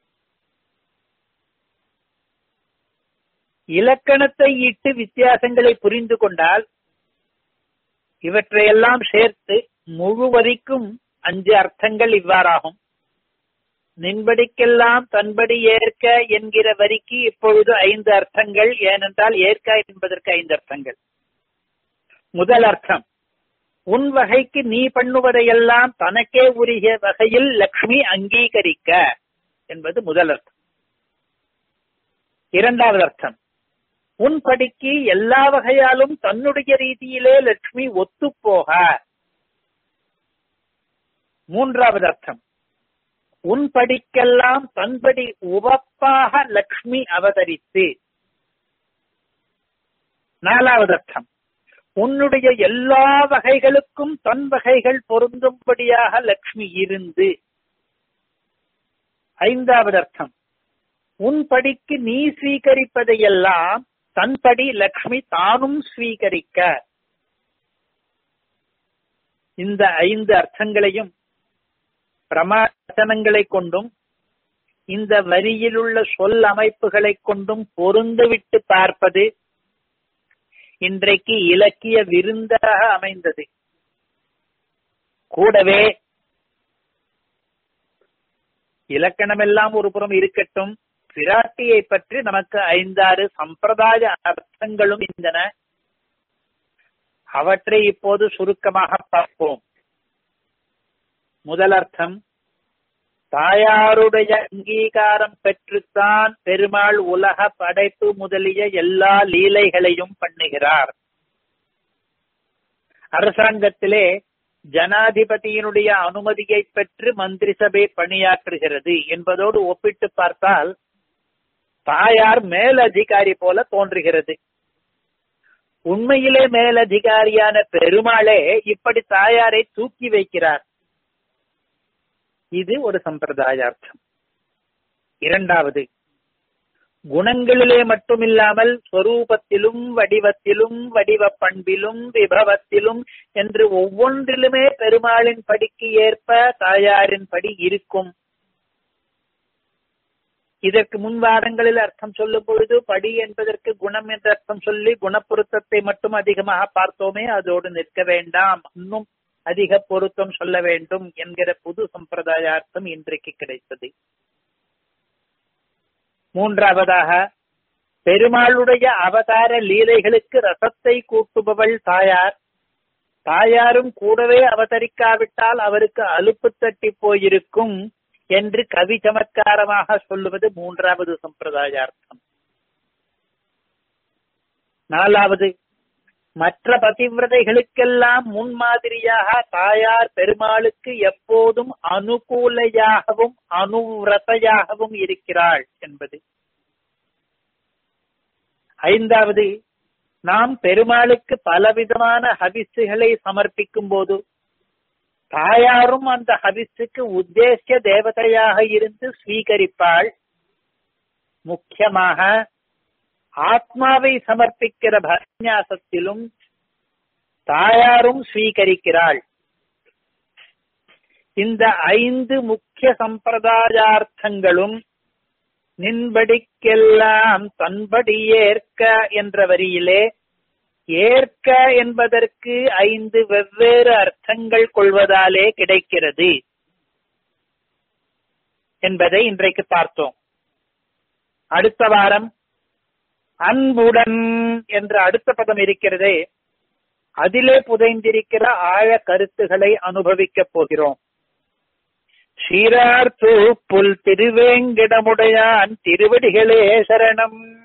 இலக்கணத்தை இட்டு வித்தியாசங்களை புரிந்து கொண்டால் இவற்றையெல்லாம் சேர்த்து முழுவதிக்கும் அஞ்சு அர்த்தங்கள் இவ்வாறாகும் நின்படிக்கெல்லாம் தன்படி ஏற்க என்கிற வரிக்கு இப்பொழுது ஐந்து அர்த்தங்கள் ஏனென்றால் ஏற்க என்பதற்கு ஐந்து அர்த்தங்கள் முதல் அர்த்தம் உன் வகைக்கு நீ பண்ணுவதையெல்லாம் தனக்கே உரிய வகையில் லக்ஷ்மி அங்கீகரிக்க என்பது முதல் அர்த்தம் இரண்டாவது அர்த்தம் உன் படிக்கு எல்லா வகையாலும் தன்னுடைய ரீதியிலே லட்சுமி ஒத்துப்போக மூன்றாவது அர்த்தம் உன் படிக்கெல்லாம் தன்படி உவப்பாக லக்ஷ்மி அவதரித்து நாலாவது அர்த்தம் உன்னுடைய எல்லா வகைகளுக்கும் தன் வகைகள் பொருந்தும்படியாக லக்ஷ்மி இருந்து ஐந்தாவது அர்த்தம் உன் படிக்கு நீ ஸ்வீகரிப்பதையெல்லாம் தன்படி லக்ஷ்மி தானும் ஸ்வீகரிக்க இந்த ஐந்து அர்த்தங்களையும் பிரமாசனங்களை கொண்டும் இந்த வரியிலுள்ள சொல் அமைப்புகளை கொண்டும் பொருந்துவிட்டு பார்ப்பது இன்றைக்கு இலக்கிய விருந்தாக அமைந்தது கூடவே இலக்கணமெல்லாம் ஒரு புறம் இருக்கட்டும் பிராட்டியை பற்றி நமக்கு ஐந்தாறு சம்பிரதாய அர்த்தங்களும் இருந்தன அவற்றை இப்போது சுருக்கமாக பார்ப்போம் முதல் அர்த்தம் தாயாருடைய அங்கீகாரம் பெற்றுத்தான் பெருமாள் உலக படைப்பு முதலிய எல்லா லீலைகளையும் பண்ணுகிறார் அரசாங்கத்திலே ஜனாதிபதியினுடைய அனுமதியை பெற்று மந்திரி சபை பணியாற்றுகிறது என்பதோடு ஒப்பிட்டு பார்த்தால் தாயார் மேலதிகாரி போல தோன்றுகிறது உண்மையிலே மேலதிகாரியான பெருமாளே இப்படி தாயாரை தூக்கி வைக்கிறார் இது ஒரு சம்பிரதாயார்த்தம் இரண்டாவது குணங்களிலே மட்டுமில்லாமல் ஸ்வரூபத்திலும் வடிவத்திலும் வடிவ பண்பிலும் விபவத்திலும் என்று ஒவ்வொன்றிலுமே பெருமாளின் படிக்கு ஏற்ப தாயாரின் படி இருக்கும் இதற்கு முன்வாரங்களில் அர்த்தம் சொல்லும் பொழுது படி என்பதற்கு குணம் என்ற அர்த்தம் சொல்லி குணப்பொருத்தத்தை மட்டும் அதிகமாக பார்த்தோமே அதோடு நிற்க வேண்டாம் இன்னும் அதிக பொருத்தம் சொல்ல வேண்டும் என்கிற புது சம்பிரதாயார்த்தம் இன்றைக்கு கிடைத்தது மூன்றாவதாக பெருமாளுடைய அவதார லீலைகளுக்கு ரசத்தை கூட்டுபவள் தாயார் தாயாரும் கூடவே அவதரிக்காவிட்டால் அவருக்கு அலுப்பு தட்டி போயிருக்கும் என்று கவி சமத்காரமாக சொல்லுவது மூன்றாவது சம்பிரதாயார்த்தம் நாலாவது மற்ற பதிவிரதைகளுக்கெல்லாம் முன்மாதிரியாக தாயார் பெருமாளுக்கு எப்போதும் அனுகூலையாகவும் அனுவிரதையாகவும் இருக்கிறாள் என்பது ஐந்தாவது நாம் பெருமாளுக்கு பலவிதமான ஹவிசுகளை சமர்ப்பிக்கும் போது தாயாரும் அந்த ஹவிஸுக்கு உத்தேசிய தேவதையாக இருந்து ஸ்வீகரிப்பாள் முக்கியமாக ஆத்மாவை சமர்ப்பிக்கிற பரநியாசத்திலும் தாயாரும் ஸ்வீகரிக்கிறாள் இந்த ஐந்து முக்கிய சம்பிரதாயார்த்தங்களும் நின்படிக்கெல்லாம் தன்படி ஏற்க என்ற வரியிலே ஏற்க என்பதற்கு ஐந்து வெவ்வேறு அர்த்தங்கள் கொள்வதாலே கிடைக்கிறது என்பதை இன்றைக்கு பார்த்தோம் அடுத்த வாரம் அன்புடன் என்ற அடுத்த பதம் இருக்கிறதே அதிலே புதைந்திருக்கிற ஆழ கருத்துகளை அனுபவிக்கப் போகிறோம் சீரார் புல் திருவேங்கிடமுடையான் திருவடிகளே சரணம்